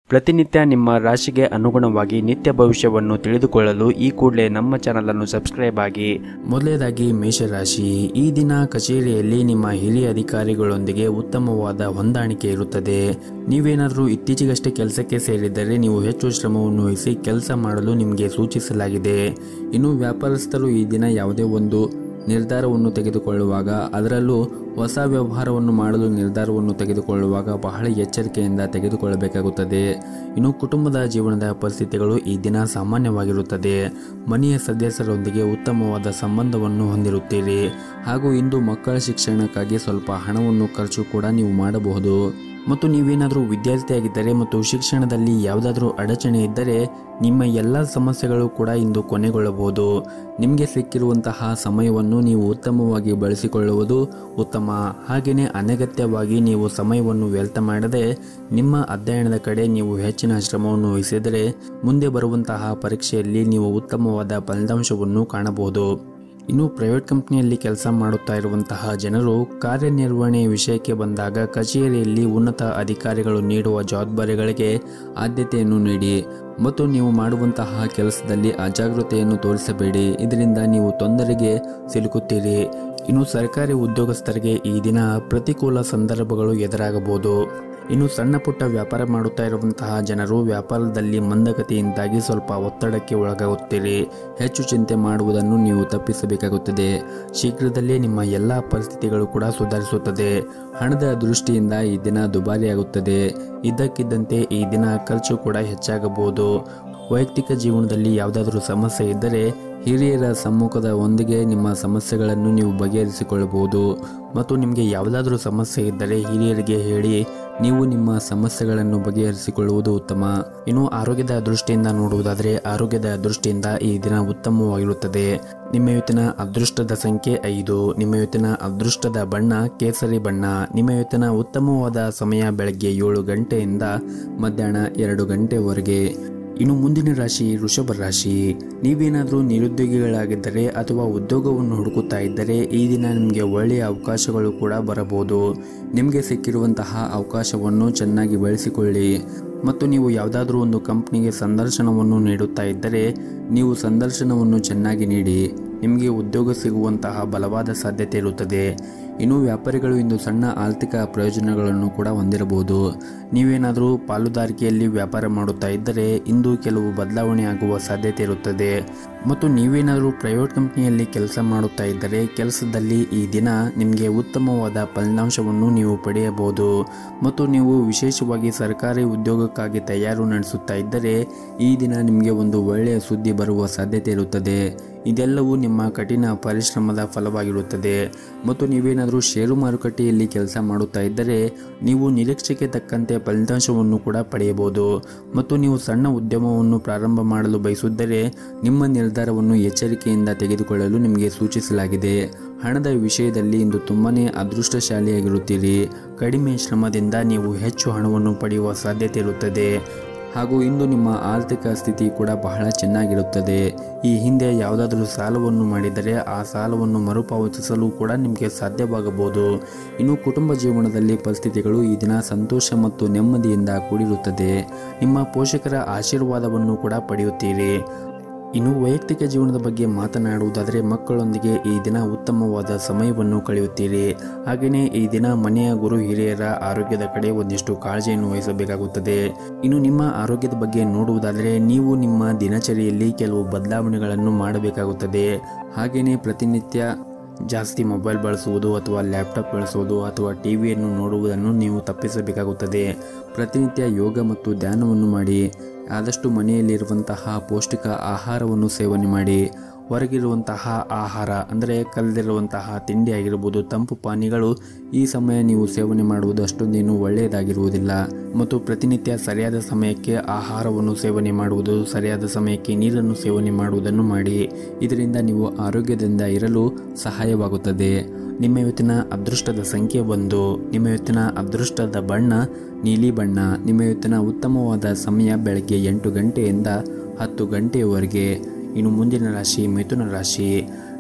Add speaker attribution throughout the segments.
Speaker 1: ಪ್ರತಿನಿತ್ಯ ನಿಮ್ಮ ರಾಶಿಗೆ ಅನುಗುಣವಾಗಿ ನಿತ್ಯ ಭವಿಷ್ಯವನ್ನು ತಿಳಿದುಕೊಳ್ಳಲು ಈ ಕೂಡಲೇ ನಮ್ಮ ಚಾನಲನ್ನು ಸಬ್ಸ್ಕ್ರೈಬ್ ಆಗಿ ಮೊದಲನೇದಾಗಿ ಮೇಷರಾಶಿ ಈ ದಿನ ಕಚೇರಿಯಲ್ಲಿ ನಿಮ್ಮ ಹಿರಿಯ ಅಧಿಕಾರಿಗಳೊಂದಿಗೆ ಉತ್ತಮವಾದ ಹೊಂದಾಣಿಕೆ ಇರುತ್ತದೆ ನೀವೇನಾದರೂ ಇತ್ತೀಚೆಗಷ್ಟೇ ಕೆಲಸಕ್ಕೆ ಸೇರಿದ್ದರೆ ನೀವು ಹೆಚ್ಚು ಶ್ರಮವನ್ನು ವಹಿಸಿ ಕೆಲಸ ಮಾಡಲು ನಿಮಗೆ ಸೂಚಿಸಲಾಗಿದೆ ಇನ್ನು ವ್ಯಾಪಾರಸ್ಥರು ಈ ದಿನ ಯಾವುದೇ ಒಂದು ನಿರ್ಧಾರವನ್ನು ತೆಗೆದುಕೊಳ್ಳುವಾಗ ಅದರಲ್ಲೂ ಹೊಸ ವ್ಯವಹಾರವನ್ನು ಮಾಡಲು ನಿರ್ಧಾರವನ್ನು ತೆಗೆದುಕೊಳ್ಳುವಾಗ ಬಹಳ ಎಚ್ಚರಿಕೆಯಿಂದ ತೆಗೆದುಕೊಳ್ಳಬೇಕಾಗುತ್ತದೆ ಇನ್ನು ಕುಟುಂಬದ ಜೀವನದ ಪರಿಸ್ಥಿತಿಗಳು ಈ ದಿನ ಸಾಮಾನ್ಯವಾಗಿರುತ್ತದೆ ಮನೆಯ ಸದಸ್ಯರೊಂದಿಗೆ ಉತ್ತಮವಾದ ಸಂಬಂಧವನ್ನು ಹೊಂದಿರುತ್ತೀರಿ ಹಾಗೂ ಇಂದು ಮಕ್ಕಳ ಶಿಕ್ಷಣಕ್ಕಾಗಿ ಸ್ವಲ್ಪ ಹಣವನ್ನು ಖರ್ಚು ಕೂಡ ನೀವು ಮಾಡಬಹುದು ಮತ್ತು ನೀವೇನಾದರೂ ವಿದ್ಯಾರ್ಥಿಯಾಗಿದ್ದರೆ ಮತ್ತು ಶಿಕ್ಷಣದಲ್ಲಿ ಯಾವುದಾದ್ರೂ ಅಡಚಣೆ ಇದ್ದರೆ ನಿಮ್ಮ ಎಲ್ಲ ಸಮಸ್ಯೆಗಳು ಕೂಡ ಇಂದು ಕೊನೆಗೊಳ್ಳಬಹುದು ನಿಮಗೆ ಸಿಕ್ಕಿರುವಂತಹ ಸಮಯವನ್ನು ನೀವು ಉತ್ತಮವಾಗಿ ಬಳಸಿಕೊಳ್ಳುವುದು ಉತ್ತಮ ಹಾಗೆಯೇ ಅನಗತ್ಯವಾಗಿ ನೀವು ಸಮಯವನ್ನು ವ್ಯರ್ಥ ಮಾಡದೆ ನಿಮ್ಮ ಅಧ್ಯಯನದ ಕಡೆ ನೀವು ಹೆಚ್ಚಿನ ಶ್ರಮವನ್ನು ವಹಿಸಿದರೆ ಮುಂದೆ ಬರುವಂತಹ ಪರೀಕ್ಷೆಯಲ್ಲಿ ನೀವು ಉತ್ತಮವಾದ ಫಲಿತಾಂಶವನ್ನು ಕಾಣಬಹುದು ಇನ್ನು ಪ್ರೈವೇಟ್ ಕಂಪ್ನಿಯಲ್ಲಿ ಕೆಲಸ ಮಾಡುತ್ತಾ ಇರುವಂತಹ ಜನರು ಕಾರ್ಯನಿರ್ವಹಣೆ ವಿಷಯಕ್ಕೆ ಬಂದಾಗ ಕಚೇರಿಯಲ್ಲಿ ಉನ್ನತ ಅಧಿಕಾರಿಗಳು ನೀಡುವ ಜವಾಬ್ದಾರಿಗಳಿಗೆ ಆದ್ಯತೆಯನ್ನು ನೀಡಿ ಮತ್ತು ನೀವು ಮಾಡುವಂತಹ ಕೆಲಸದಲ್ಲಿ ಅಜಾಗೃತೆಯನ್ನು ತೋರಿಸಬೇಡಿ ಇದರಿಂದ ನೀವು ತೊಂದರೆಗೆ ಸಿಲುಕುತ್ತೀರಿ ಇನ್ನು ಸರ್ಕಾರಿ ಉದ್ಯೋಗಸ್ಥರಿಗೆ ಈ ದಿನ ಪ್ರತಿಕೂಲ ಸಂದರ್ಭಗಳು ಎದುರಾಗಬಹುದು ಇನ್ನು ಸಣ್ಣ ಪುಟ್ಟ ವ್ಯಾಪಾರ ಮಾಡುತ್ತಾ ಇರುವಂತಹ ಜನರು ವ್ಯಾಪಾರದಲ್ಲಿ ಮಂದಗತಿಯಿಂದಾಗಿ ಸ್ವಲ್ಪ ಒತ್ತಡಕ್ಕೆ ಒಳಗಾಗುತ್ತೀರಿ ಹೆಚ್ಚು ಚಿಂತೆ ಮಾಡುವುದನ್ನು ನೀವು ತಪ್ಪಿಸಬೇಕಾಗುತ್ತದೆ ಶೀಘ್ರದಲ್ಲೇ ನಿಮ್ಮ ಎಲ್ಲ ಪರಿಸ್ಥಿತಿಗಳು ಕೂಡ ಸುಧಾರಿಸುತ್ತದೆ ಹಣದ ದೃಷ್ಟಿಯಿಂದ ಈ ದಿನ ದುಬಾರಿಯಾಗುತ್ತದೆ ಇದ್ದಕ್ಕಿದ್ದಂತೆ ಈ ದಿನ ಖರ್ಚು ಕೂಡ ಹೆಚ್ಚಾಗಬಹುದು ವೈಯಕ್ತಿಕ ಜೀವನದಲ್ಲಿ ಯಾವುದಾದರೂ ಸಮಸ್ಯೆ ಇದ್ದರೆ ಹಿರಿಯರ ಸಮ್ಮುಖದ ಒಂದಿಗೆ ನಿಮ್ಮ ಸಮಸ್ಯೆಗಳನ್ನು ನೀವು ಬಗೆಹರಿಸಿಕೊಳ್ಳಬಹುದು ಮತ್ತು ನಿಮಗೆ ಯಾವುದಾದ್ರೂ ಸಮಸ್ಯೆ ಇದ್ದರೆ ಹಿರಿಯರಿಗೆ ಹೇಳಿ ನೀವು ನಿಮ್ಮ ಸಮಸ್ಯೆಗಳನ್ನು ಬಗೆಹರಿಸಿಕೊಳ್ಳುವುದು ಉತ್ತಮ ಇನ್ನು ಆರೋಗ್ಯದ ದೃಷ್ಟಿಯಿಂದ ನೋಡುವುದಾದರೆ ಆರೋಗ್ಯದ ದೃಷ್ಟಿಯಿಂದ ಈ ದಿನ ಉತ್ತಮವಾಗಿರುತ್ತದೆ ನಿಮ್ಮ ಇವತ್ತಿನ ಅದೃಷ್ಟದ ಸಂಖ್ಯೆ ಐದು ನಿಮ್ಮ ಇವತ್ತಿನ ಅದೃಷ್ಟದ ಬಣ್ಣ ಕೇಸರಿ ಬಣ್ಣ ನಿಮ್ಮ ಇವತ್ತಿನ ಉತ್ತಮವಾದ ಸಮಯ ಬೆಳಗ್ಗೆ ಏಳು ಗಂಟೆಯಿಂದ ಮಧ್ಯಾಹ್ನ ಎರಡು ಗಂಟೆವರೆಗೆ ಇನ್ನು ಮುಂದಿನ ರಾಶಿ ವೃಷಭ ರಾಶಿ ನೀವೇನಾದರೂ ನಿರುದ್ಯೋಗಿಗಳಾಗಿದ್ದರೆ ಅಥವಾ ಉದ್ಯೋಗವನ್ನು ಹುಡುಕುತ್ತಾ ಇದ್ದರೆ ಈ ದಿನ ನಿಮಗೆ ಒಳ್ಳೆಯ ಅವಕಾಶಗಳು ಕೂಡ ಬರಬಹುದು ನಿಮಗೆ ಸಿಕ್ಕಿರುವಂತಹ ಅವಕಾಶವನ್ನು ಚೆನ್ನಾಗಿ ಬಳಸಿಕೊಳ್ಳಿ ಮತ್ತು ನೀವು ಯಾವುದಾದ್ರೂ ಒಂದು ಕಂಪ್ನಿಗೆ ಸಂದರ್ಶನವನ್ನು ನೀಡುತ್ತಾ ಇದ್ದರೆ ನೀವು ಸಂದರ್ಶನವನ್ನು ಚೆನ್ನಾಗಿ ನೀಡಿ ನಿಮಗೆ ಉದ್ಯೋಗ ಸಿಗುವಂತಹ ಬಲವಾದ ಸಾಧ್ಯತೆ ಇರುತ್ತದೆ ಇನ್ನು ವ್ಯಾಪಾರಿಗಳು ಇಂದು ಸಣ್ಣ ಆರ್ಥಿಕ ಪ್ರಯೋಜನಗಳನ್ನು ಕೂಡ ಹೊಂದಿರಬಹುದು ನೀವೇನಾದರೂ ಪಾಲುದಾರಿಕೆಯಲ್ಲಿ ವ್ಯಾಪಾರ ಮಾಡುತ್ತಾ ಇದ್ದರೆ ಇಂದು ಕೆಲವು ಬದಲಾವಣೆ ಆಗುವ ಸಾಧ್ಯತೆ ಇರುತ್ತದೆ ಮತ್ತು ನೀವೇನಾದರೂ ಪ್ರೈವೇಟ್ ಕಂಪ್ನಿಯಲ್ಲಿ ಕೆಲಸ ಮಾಡುತ್ತಾ ಇದ್ದರೆ ಕೆಲಸದಲ್ಲಿ ಈ ದಿನ ನಿಮಗೆ ಉತ್ತಮವಾದ ಫಲಿತಾಂಶವನ್ನು ನೀವು ಪಡೆಯಬಹುದು ಮತ್ತು ನೀವು ವಿಶೇಷವಾಗಿ ಸರ್ಕಾರಿ ಉದ್ಯೋಗಕ್ಕಾಗಿ ತಯಾರು ನಡೆಸುತ್ತಾ ಇದ್ದರೆ ಈ ದಿನ ನಿಮಗೆ ಒಂದು ಒಳ್ಳೆಯ ಸುದ್ದಿ ಬರುವ ಸಾಧ್ಯತೆ ಇರುತ್ತದೆ ಇದೆಲ್ಲವೂ ನಿಮ್ಮ ಕಠಿಣ ಪರಿಶ್ರಮದ ಫಲವಾಗಿರುತ್ತದೆ ಮತ್ತು ನೀವೇನಾದರೂ ಷೇರು ಮಾರುಕಟ್ಟೆಯಲ್ಲಿ ಕೆಲಸ ಮಾಡುತ್ತಾ ಇದ್ದರೆ ನೀವು ನಿರೀಕ್ಷೆಗೆ ತಕ್ಕಂತೆ ಫಲಿತಾಂಶವನ್ನು ಕೂಡ ಪಡೆಯಬಹುದು ಮತ್ತು ನೀವು ಸಣ್ಣ ಉದ್ಯಮವನ್ನು ಪ್ರಾರಂಭ ಮಾಡಲು ಬಯಸಿದ್ದರೆ ನಿಮ್ಮ ನಿರ್ಧಾರವನ್ನು ಎಚ್ಚರಿಕೆಯಿಂದ ತೆಗೆದುಕೊಳ್ಳಲು ನಿಮಗೆ ಸೂಚಿಸಲಾಗಿದೆ ಹಣದ ವಿಷಯದಲ್ಲಿ ಇಂದು ತುಂಬನೇ ಅದೃಷ್ಟಶಾಲಿಯಾಗಿರುತ್ತೀರಿ ಕಡಿಮೆ ಶ್ರಮದಿಂದ ನೀವು ಹೆಚ್ಚು ಹಣವನ್ನು ಪಡೆಯುವ ಸಾಧ್ಯತೆ ಇರುತ್ತದೆ ಹಾಗೂ ಇಂದು ನಿಮ್ಮ ಆರ್ಥಿಕ ಸ್ಥಿತಿ ಕೂಡ ಬಹಳ ಚೆನ್ನಾಗಿರುತ್ತದೆ ಈ ಹಿಂದೆ ಯಾವುದಾದರೂ ಸಾಲವನ್ನು ಮಾಡಿದರೆ ಆ ಸಾಲವನ್ನು ಮರುಪಾವತಿಸಲು ಕೂಡ ನಿಮಗೆ ಸಾಧ್ಯವಾಗಬಹುದು ಇನ್ನು ಕುಟುಂಬ ಜೀವನದಲ್ಲಿ ಪರಿಸ್ಥಿತಿಗಳು ಈ ದಿನ ಸಂತೋಷ ಮತ್ತು ನೆಮ್ಮದಿಯಿಂದ ಕೂಡಿರುತ್ತದೆ ನಿಮ್ಮ ಪೋಷಕರ ಆಶೀರ್ವಾದವನ್ನು ಕೂಡ ಪಡೆಯುತ್ತೀರಿ ಇನ್ನು ವೈಯಕ್ತಿಕ ಜೀವನದ ಬಗ್ಗೆ ಮಾತನಾಡುವುದಾದರೆ ಮಕ್ಕಳೊಂದಿಗೆ ಈ ದಿನ ಉತ್ತಮವಾದ ಸಮಯವನ್ನು ಕಳೆಯುತ್ತೀರಿ ಹಾಗೆಯೇ ಈ ದಿನ ಮನೆಯ ಗುರು ಹಿರಿಯರ ಆರೋಗ್ಯದ ಕಡೆ ಒಂದಿಷ್ಟು ಕಾಳಜಿಯನ್ನು ವಹಿಸಬೇಕಾಗುತ್ತದೆ ಇನ್ನು ನಿಮ್ಮ ಆರೋಗ್ಯದ ಬಗ್ಗೆ ನೋಡುವುದಾದರೆ ನೀವು ನಿಮ್ಮ ದಿನಚರಿಯಲ್ಲಿ ಕೆಲವು ಬದಲಾವಣೆಗಳನ್ನು ಮಾಡಬೇಕಾಗುತ್ತದೆ ಹಾಗೆಯೇ ಪ್ರತಿನಿತ್ಯ ಜಾಸ್ತಿ ಮೊಬೈಲ್ ಬಳಸುವುದು ಅಥವಾ ಲ್ಯಾಪ್ಟಾಪ್ ಬಳಸುವುದು ಅಥವಾ ಟಿವಿಯನ್ನು ನೋಡುವುದನ್ನು ನೀವು ತಪ್ಪಿಸಬೇಕಾಗುತ್ತದೆ ಪ್ರತಿನಿತ್ಯ ಯೋಗ ಮತ್ತು ಧ್ಯಾನವನ್ನು ಮಾಡಿ ಆದಷ್ಟು ಮನೆಯಲ್ಲಿರುವಂತಹ ಪೌಷ್ಟಿಕ ಆಹಾರವನ್ನು ಸೇವನೆ ಮಾಡಿ ಹೊರಗಿರುವಂತಹ ಆಹಾರ ಅಂದರೆ ಕಲ್ದಿರುವಂತಹ ತಿಂಡಿ ಆಗಿರ್ಬೋದು ತಂಪು ಪಾನೀಯಗಳು ಈ ಸಮಯ ನೀವು ಸೇವನೆ ಮಾಡುವುದು ಅಷ್ಟೊಂದೇನು ಒಳ್ಳೆಯದಾಗಿರುವುದಿಲ್ಲ ಮತ್ತು ಪ್ರತಿನಿತ್ಯ ಸರಿಯಾದ ಸಮಯಕ್ಕೆ ಆಹಾರವನ್ನು ಸೇವನೆ ಮಾಡುವುದು ಸರಿಯಾದ ಸಮಯಕ್ಕೆ ನೀರನ್ನು ಸೇವನೆ ಮಾಡುವುದನ್ನು ಮಾಡಿ ಇದರಿಂದ ನೀವು ಆರೋಗ್ಯದಿಂದ ಇರಲು ಸಹಾಯವಾಗುತ್ತದೆ ನಿಮ್ಮ ಇವತ್ತಿನ ಅದೃಷ್ಟದ ಸಂಖ್ಯೆ ಒಂದು ನಿಮ್ಮ ಇವತ್ತಿನ ಅದೃಷ್ಟದ ಬಣ್ಣ ನೀಲಿ ಬಣ್ಣ ನಿಮ್ಮ ಇವತ್ತಿನ ಉತ್ತಮವಾದ ಸಮಯ ಬೆಳಗ್ಗೆ ಎಂಟು ಗಂಟೆಯಿಂದ ಹತ್ತು ಗಂಟೆಯವರೆಗೆ ಇನ್ನು ಮುಂದಿನ ರಾಶಿ ಮಿಥುನ ರಾಶಿ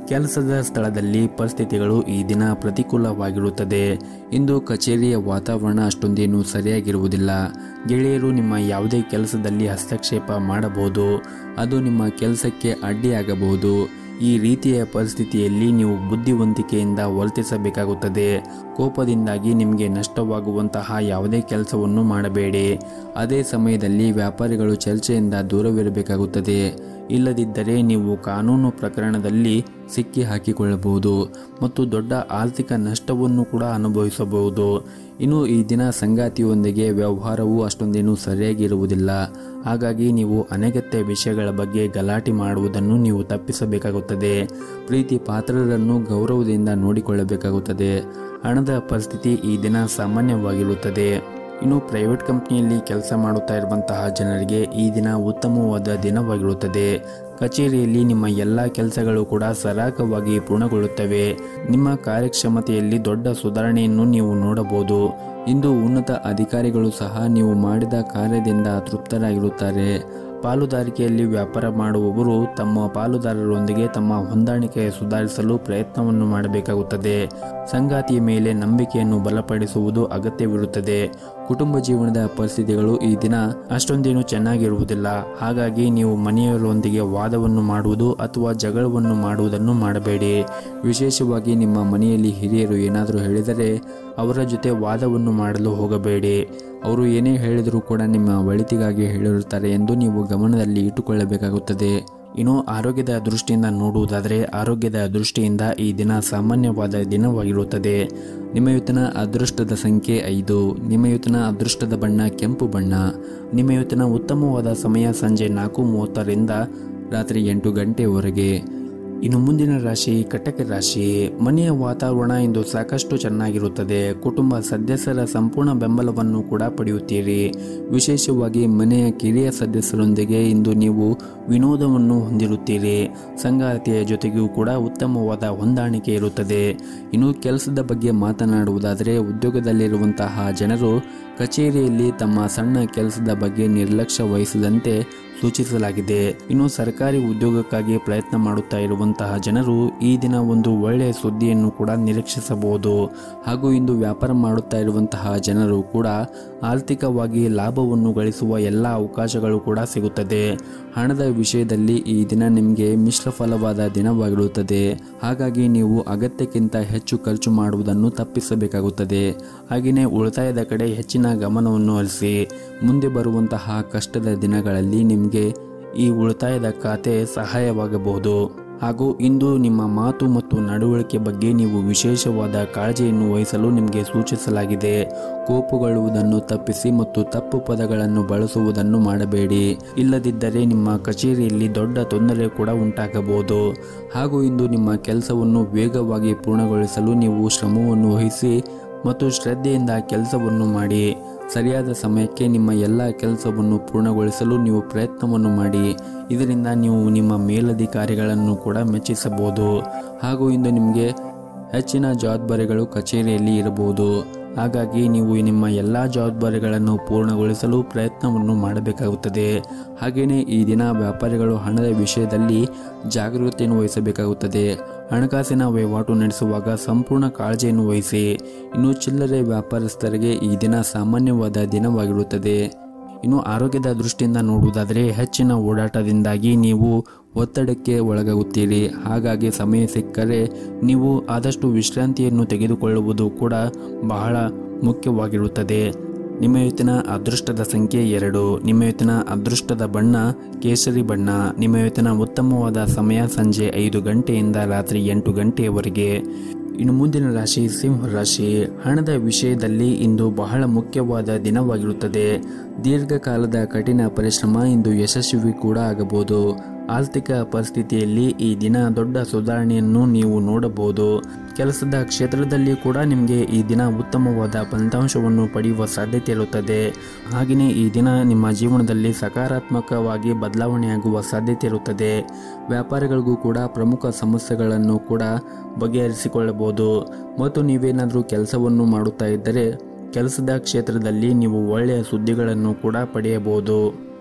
Speaker 1: ಕೆಲಸದ ಸ್ಥಳದಲ್ಲಿ ಪರಿಸ್ಥಿತಿಗಳು ಈ ದಿನ ಪ್ರತಿಕೂಲವಾಗಿರುತ್ತದೆ ಇಂದು ಕಚೇರಿಯ ವಾತಾವರಣ ಅಷ್ಟೊಂದೇನು ಸರಿಯಾಗಿರುವುದಿಲ್ಲ ಗೆಳೆಯರು ನಿಮ್ಮ ಯಾವುದೇ ಕೆಲಸದಲ್ಲಿ ಹಸ್ತಕ್ಷೇಪ ಮಾಡಬಹುದು ಅದು ನಿಮ್ಮ ಕೆಲಸಕ್ಕೆ ಅಡ್ಡಿಯಾಗಬಹುದು ಈ ರೀತಿಯ ಪರಿಸ್ಥಿತಿಯಲ್ಲಿ ನೀವು ಬುದ್ಧಿವಂತಿಕೆಯಿಂದ ವರ್ತಿಸಬೇಕಾಗುತ್ತದೆ ಕೋಪದಿಂದಾಗಿ ನಿಮಗೆ ನಷ್ಟವಾಗುವಂತಹ ಯಾವುದೇ ಕೆಲಸವನ್ನು ಮಾಡಬೇಡಿ ಅದೇ ಸಮಯದಲ್ಲಿ ವ್ಯಾಪಾರಿಗಳು ಚರ್ಚೆಯಿಂದ ದೂರವಿರಬೇಕಾಗುತ್ತದೆ ಇಲ್ಲದಿದ್ದರೆ ನೀವು ಕಾನೂನು ಪ್ರಕರಣದಲ್ಲಿ ಸಿಕ್ಕಿ ಹಾಕಿಕೊಳ್ಳಬಹುದು ಮತ್ತು ದೊಡ್ಡ ಆರ್ಥಿಕ ನಷ್ಟವನ್ನು ಕೂಡ ಅನುಭವಿಸಬಹುದು ಇನ್ನು ಈ ದಿನ ಸಂಗಾತಿಯೊಂದಿಗೆ ವ್ಯವಹಾರವು ಅಷ್ಟೊಂದೇನು ಸರಿಯಾಗಿರುವುದಿಲ್ಲ ಹಾಗಾಗಿ ನೀವು ಅನಗತ್ಯ ವಿಷಯಗಳ ಬಗ್ಗೆ ಗಲಾಟೆ ಮಾಡುವುದನ್ನು ನೀವು ತಪ್ಪಿಸಬೇಕಾಗುತ್ತದೆ ಪ್ರೀತಿ ಪಾತ್ರರನ್ನು ಗೌರವದಿಂದ ನೋಡಿಕೊಳ್ಳಬೇಕಾಗುತ್ತದೆ ಹಣದ ಪರಿಸ್ಥಿತಿ ಈ ದಿನ ಸಾಮಾನ್ಯವಾಗಿರುತ್ತದೆ ಇನ್ನು ಪ್ರೈವೇಟ್ ಕಂಪ್ನಿಯಲ್ಲಿ ಕೆಲಸ ಮಾಡುತ್ತಾ ಇರುವಂತಹ ಜನರಿಗೆ ಈ ದಿನ ಉತ್ತಮವಾದ ದಿನವಾಗಿರುತ್ತದೆ ಕಚೇರಿಯಲ್ಲಿ ನಿಮ್ಮ ಎಲ್ಲ ಕೆಲಸಗಳು ಕೂಡ ಸರಾಗವಾಗಿ ಪೂರ್ಣಗೊಳ್ಳುತ್ತವೆ ನಿಮ್ಮ ಕಾರ್ಯಕ್ಷಮತೆಯಲ್ಲಿ ದೊಡ್ಡ ಸುಧಾರಣೆಯನ್ನು ನೀವು ನೋಡಬಹುದು ಇಂದು ಉನ್ನತ ಅಧಿಕಾರಿಗಳು ಸಹ ನೀವು ಮಾಡಿದ ಕಾರ್ಯದಿಂದ ತೃಪ್ತರಾಗಿರುತ್ತಾರೆ ಪಾಲುದಾರಿಕೆಯಲ್ಲಿ ವ್ಯಾಪಾರ ಮಾಡುವವರು ತಮ್ಮ ಪಾಲುದಾರರೊಂದಿಗೆ ತಮ್ಮ ಹೊಂದಾಣಿಕೆ ಸುಧಾರಿಸಲು ಪ್ರಯತ್ನವನ್ನು ಮಾಡಬೇಕಾಗುತ್ತದೆ ಸಂಗಾತಿಯ ಮೇಲೆ ನಂಬಿಕೆಯನ್ನು ಬಲಪಡಿಸುವುದು ಅಗತ್ಯವಿರುತ್ತದೆ ಕುಟುಂಬ ಜೀವನದ ಪರಿಸ್ಥಿತಿಗಳು ಈ ದಿನ ಅಷ್ಟೊಂದೇನು ಚೆನ್ನಾಗಿರುವುದಿಲ್ಲ ಹಾಗಾಗಿ ನೀವು ಮನೆಯವರೊಂದಿಗೆ ವಾದವನ್ನು ಮಾಡುವುದು ಅಥವಾ ಜಗಳವನ್ನು ಮಾಡುವುದನ್ನು ಮಾಡಬೇಡಿ ವಿಶೇಷವಾಗಿ ನಿಮ್ಮ ಮನೆಯಲ್ಲಿ ಹಿರಿಯರು ಏನಾದರೂ ಹೇಳಿದರೆ ಅವರ ಜೊತೆ ವಾದವನ್ನು ಮಾಡಲು ಹೋಗಬೇಡಿ ಅವರು ಏನೇ ಹೇಳಿದರೂ ಕೂಡ ನಿಮ್ಮ ಒಳಿತಿಗಾಗಿ ಹೇಳಿರುತ್ತಾರೆ ಎಂದು ನೀವು ಗಮನದಲ್ಲಿ ಇಟ್ಟುಕೊಳ್ಳಬೇಕಾಗುತ್ತದೆ ಇನ್ನು ಆರೋಗ್ಯದ ದೃಷ್ಟಿಯಿಂದ ನೋಡುವುದಾದರೆ ಆರೋಗ್ಯದ ದೃಷ್ಟಿಯಿಂದ ಈ ದಿನ ಸಾಮಾನ್ಯವಾದ ದಿನವಾಗಿರುತ್ತದೆ ನಿಮ್ಮ ಇವತ್ತಿನ ಅದೃಷ್ಟದ ಸಂಖ್ಯೆ ಐದು ನಿಮ್ಮ ಇವತ್ತಿನ ಅದೃಷ್ಟದ ಬಣ್ಣ ಕೆಂಪು ಬಣ್ಣ ನಿಮ್ಮ ಇವತ್ತಿನ ಉತ್ತಮವಾದ ಸಮಯ ಸಂಜೆ ನಾಲ್ಕು ಮೂವತ್ತರಿಂದ ರಾತ್ರಿ ಎಂಟು ಗಂಟೆವರೆಗೆ ಇನ್ನು ಮುಂದಿನ ರಾಶಿ ಕಟಕ ರಾಶಿ ಮನೆಯ ವಾತಾವರಣ ಇಂದು ಸಾಕಷ್ಟು ಚೆನ್ನಾಗಿರುತ್ತದೆ ಕುಟುಂಬ ಸದಸ್ಯರ ಸಂಪೂರ್ಣ ಬೆಂಬಲವನ್ನು ಕೂಡ ಪಡೆಯುತ್ತೀರಿ ವಿಶೇಷವಾಗಿ ಮನೆಯ ಕಿರಿಯ ಸದಸ್ಯರೊಂದಿಗೆ ಇಂದು ನೀವು ವಿನೋದವನ್ನು ಹೊಂದಿರುತ್ತೀರಿ ಸಂಗಾತಿಯ ಜೊತೆಗೂ ಕೂಡ ಉತ್ತಮವಾದ ಹೊಂದಾಣಿಕೆ ಇರುತ್ತದೆ ಇನ್ನು ಕೆಲಸದ ಬಗ್ಗೆ ಮಾತನಾಡುವುದಾದರೆ ಉದ್ಯೋಗದಲ್ಲಿರುವಂತಹ ಜನರು ಕಚೇರಿಯಲ್ಲಿ ತಮ್ಮ ಸಣ್ಣ ಕೆಲಸದ ಬಗ್ಗೆ ನಿರ್ಲಕ್ಷ್ಯ ವಹಿಸದಂತೆ ಸೂಚಿಸಲಾಗಿದೆ ಇನ್ನು ಸರ್ಕಾರಿ ಉದ್ಯೋಗಕ್ಕಾಗಿ ಪ್ರಯತ್ನ ಮಾಡುತ್ತಾ ಇರುವಂತಹ ಜನರು ಈ ದಿನ ಒಂದು ಒಳ್ಳೆಯ ಸುದ್ದಿಯನ್ನು ಕೂಡ ನಿರೀಕ್ಷಿಸಬಹುದು ಹಾಗೂ ಇಂದು ವ್ಯಾಪಾರ ಮಾಡುತ್ತಾ ಇರುವಂತಹ ಜನರು ಕೂಡ ಆರ್ಥಿಕವಾಗಿ ಲಾಭವನ್ನು ಗಳಿಸುವ ಎಲ್ಲ ಅವಕಾಶಗಳು ಕೂಡ ಸಿಗುತ್ತದೆ ಹಣದ ವಿಷಯದಲ್ಲಿ ಈ ದಿನ ನಿಮಗೆ ಮಿಶ್ರ ಫಲವಾದ ದಿನವಾಗಿರುತ್ತದೆ ಹಾಗಾಗಿ ನೀವು ಅಗತ್ಯಕ್ಕಿಂತ ಹೆಚ್ಚು ಖರ್ಚು ಮಾಡುವುದನ್ನು ತಪ್ಪಿಸಬೇಕಾಗುತ್ತದೆ ಹಾಗೆಯೇ ಉಳಿತಾಯದ ಕಡೆ ಹೆಚ್ಚಿನ ಗಮನವನ್ನು ಹರಿಸಿ ಮುಂದೆ ಬರುವಂತಹ ಕಷ್ಟದ ದಿನಗಳಲ್ಲಿ ನಿಮಗೆ ಈ ಉಳಿತಾಯದ ಖಾತೆ ಸಹಾಯವಾಗಬಹುದು ಹಾಗೂ ಇಂದು ನಿಮ್ಮ ಮಾತು ಮತ್ತು ನಡವಳಿಕೆ ಬಗ್ಗೆ ನೀವು ವಿಶೇಷವಾದ ಕಾಳಜಿಯನ್ನು ವಹಿಸಲು ನಿಮಗೆ ಸೂಚಿಸಲಾಗಿದೆ ಕೋಪಗೊಳ್ಳುವುದನ್ನು ತಪ್ಪಿಸಿ ಮತ್ತು ತಪ್ಪು ಪದಗಳನ್ನು ಬಳಸುವುದನ್ನು ಮಾಡಬೇಡಿ ಇಲ್ಲದಿದ್ದರೆ ನಿಮ್ಮ ಕಚೇರಿಯಲ್ಲಿ ದೊಡ್ಡ ತೊಂದರೆ ಕೂಡ ಉಂಟಾಗಬಹುದು ಹಾಗೂ ಇಂದು ನಿಮ್ಮ ಕೆಲಸವನ್ನು ವೇಗವಾಗಿ ಪೂರ್ಣಗೊಳಿಸಲು ನೀವು ಶ್ರಮವನ್ನು ವಹಿಸಿ ಮತ್ತು ಶ್ರದ್ಧೆಯಿಂದ ಕೆಲಸವನ್ನು ಮಾಡಿ ಸರಿಯಾದ ಸಮಯಕ್ಕೆ ನಿಮ್ಮ ಎಲ್ಲ ಕೆಲಸವನ್ನು ಪೂರ್ಣಗೊಳಿಸಲು ನೀವು ಪ್ರಯತ್ನವನ್ನು ಮಾಡಿ ಇದರಿಂದ ನೀವು ನಿಮ್ಮ ಮೇಲಧಿಕಾರಿಗಳನ್ನು ಕೂಡ ಮೆಚ್ಚಿಸಬಹುದು ಹಾಗೂ ಇಂದು ನಿಮಗೆ ಹೆಚ್ಚಿನ ಜವಾಬ್ದಾರಿಗಳು ಕಚೇರಿಯಲ್ಲಿ ಇರಬಹುದು ಹಾಗಾಗಿ ನೀವು ನಿಮ್ಮ ಎಲ್ಲ ಜವಾಬ್ದಾರಿಗಳನ್ನು ಪೂರ್ಣಗೊಳಿಸಲು ಪ್ರಯತ್ನವನ್ನು ಮಾಡಬೇಕಾಗುತ್ತದೆ ಹಾಗೆಯೇ ಈ ದಿನ ವ್ಯಾಪಾರಿಗಳು ಹಣದ ವಿಷಯದಲ್ಲಿ ಜಾಗರೂಕತೆಯನ್ನು ವಹಿಸಬೇಕಾಗುತ್ತದೆ ಹಣಕಾಸಿನ ವಹಿವಾಟು ನಡೆಸುವಾಗ ಸಂಪೂರ್ಣ ಕಾಳಜಿಯನ್ನು ವಹಿಸಿ ಇನ್ನು ಚಿಲ್ಲರೆ ವ್ಯಾಪಾರಸ್ಥರಿಗೆ ಈ ದಿನ ಸಾಮಾನ್ಯವಾದ ದಿನವಾಗಿರುತ್ತದೆ ಇನ್ನು ಆರೋಗ್ಯದ ದೃಷ್ಟಿಯಿಂದ ನೋಡುವುದಾದರೆ ಹೆಚ್ಚಿನ ಓಡಾಟದಿಂದಾಗಿ ನೀವು ಒತ್ತಡಕ್ಕೆ ಒಳಗಾಗುತ್ತೀರಿ ಹಾಗಾಗಿ ಸಮಯ ಸಿಕ್ಕರೆ ನೀವು ಆದಷ್ಟು ವಿಶ್ರಾಂತಿಯನ್ನು ತೆಗೆದುಕೊಳ್ಳುವುದು ಕೂಡ ಬಹಳ ಮುಖ್ಯವಾಗಿರುತ್ತದೆ ನಿಮ್ಮ ಇವತ್ತಿನ ಅದೃಷ್ಟದ ಸಂಖ್ಯೆ ಎರಡು ನಿಮ್ಮ ಇವತ್ತಿನ ಅದೃಷ್ಟದ ಬಣ್ಣ ಕೇಸರಿ ಬಣ್ಣ ನಿಮ್ಮ ಇವತ್ತಿನ ಉತ್ತಮವಾದ ಸಮಯ ಸಂಜೆ ಐದು ಗಂಟೆಯಿಂದ ರಾತ್ರಿ ಎಂಟು ಗಂಟೆಯವರೆಗೆ ಇನ್ನು ಮುಂದಿನ ರಾಶಿ ಸಿಂಹ ರಾಶಿ ಹಣದ ವಿಷಯದಲ್ಲಿ ಇಂದು ಬಹಳ ಮುಖ್ಯವಾದ ದಿನವಾಗಿರುತ್ತದೆ ದೀರ್ಘಕಾಲದ ಕಠಿಣ ಪರಿಶ್ರಮ ಇಂದು ಯಶಸ್ವಿ ಕೂಡ ಆಗಬಹುದು ಆರ್ಥಿಕ ಪರಿಸ್ಥಿತಿಯಲ್ಲಿ ಈ ದಿನ ದೊಡ್ಡ ಸುಧಾರಣೆಯನ್ನು ನೀವು ನೋಡಬಹುದು ಕೆಲಸದ ಕ್ಷೇತ್ರದಲ್ಲಿ ಕೂಡ ನಿಮಗೆ ಈ ದಿನ ಉತ್ತಮವಾದ ಫಲಿತಾಂಶವನ್ನು ಪಡೆಯುವ ಸಾಧ್ಯತೆ ಇರುತ್ತದೆ ಹಾಗೆಯೇ ಈ ದಿನ ನಿಮ್ಮ ಜೀವನದಲ್ಲಿ ಸಕಾರಾತ್ಮಕವಾಗಿ ಬದಲಾವಣೆಯಾಗುವ ಸಾಧ್ಯತೆ ಇರುತ್ತದೆ ವ್ಯಾಪಾರಿಗಳಿಗೂ ಕೂಡ ಪ್ರಮುಖ ಸಮಸ್ಯೆಗಳನ್ನು ಕೂಡ ಬಗೆಹರಿಸಿಕೊಳ್ಳಬಹುದು ಮತ್ತು ನೀವೇನಾದರೂ ಕೆಲಸವನ್ನು ಮಾಡುತ್ತಾ ಇದ್ದರೆ ಕೆಲಸದ ಕ್ಷೇತ್ರದಲ್ಲಿ ನೀವು ಒಳ್ಳೆಯ ಸುದ್ದಿಗಳನ್ನು ಕೂಡ ಪಡೆಯಬಹುದು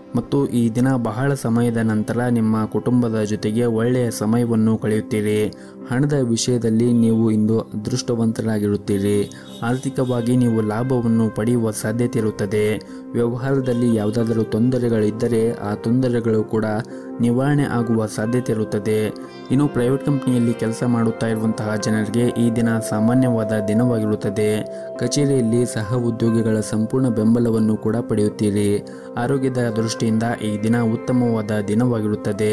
Speaker 1: ಮತ್ತು ಈ ದಿನ ಬಹಳ ಸಮಯದ ನಂತರ ನಿಮ್ಮ ಕುಟುಂಬದ ಜೊತೆಗೆ ಒಳ್ಳೆಯ ಸಮಯವನ್ನು ಕಳೆಯುತ್ತೀರಿ ಹಣದ ವಿಷಯದಲ್ಲಿ ನೀವು ಇಂದು ಅದೃಷ್ಟವಂತರಾಗಿರುತ್ತೀರಿ ಆರ್ಥಿಕವಾಗಿ ನೀವು ಲಾಭವನ್ನು ಪಡೆಯುವ ಸಾಧ್ಯತೆ ಇರುತ್ತದೆ ವ್ಯವಹಾರದಲ್ಲಿ ಯಾವುದಾದರೂ ತೊಂದರೆಗಳಿದ್ದರೆ ಆ ತೊಂದರೆಗಳು ಕೂಡ ನಿವಾರಣೆ ಆಗುವ ಸಾಧ್ಯತೆ ಇರುತ್ತದೆ ಇನ್ನು ಪ್ರೈವೇಟ್ ಕಂಪನಿಯಲ್ಲಿ ಕೆಲಸ ಮಾಡುತ್ತಾ ಇರುವಂತಹ ಜನರಿಗೆ ಈ ದಿನ ಸಾಮಾನ್ಯವಾದ ದಿನವಾಗಿರುತ್ತದೆ ಕಚೇರಿಯಲ್ಲಿ ಸಹ ಉದ್ಯೋಗಿಗಳ ಸಂಪೂರ್ಣ ಬೆಂಬಲವನ್ನು ಕೂಡ ಪಡೆಯುತ್ತೀರಿ ಆರೋಗ್ಯದ ದೃಷ್ಟಿಯಿಂದ ಈ ದಿನ ಉತ್ತಮವಾದ ದಿನವಾಗಿರುತ್ತದೆ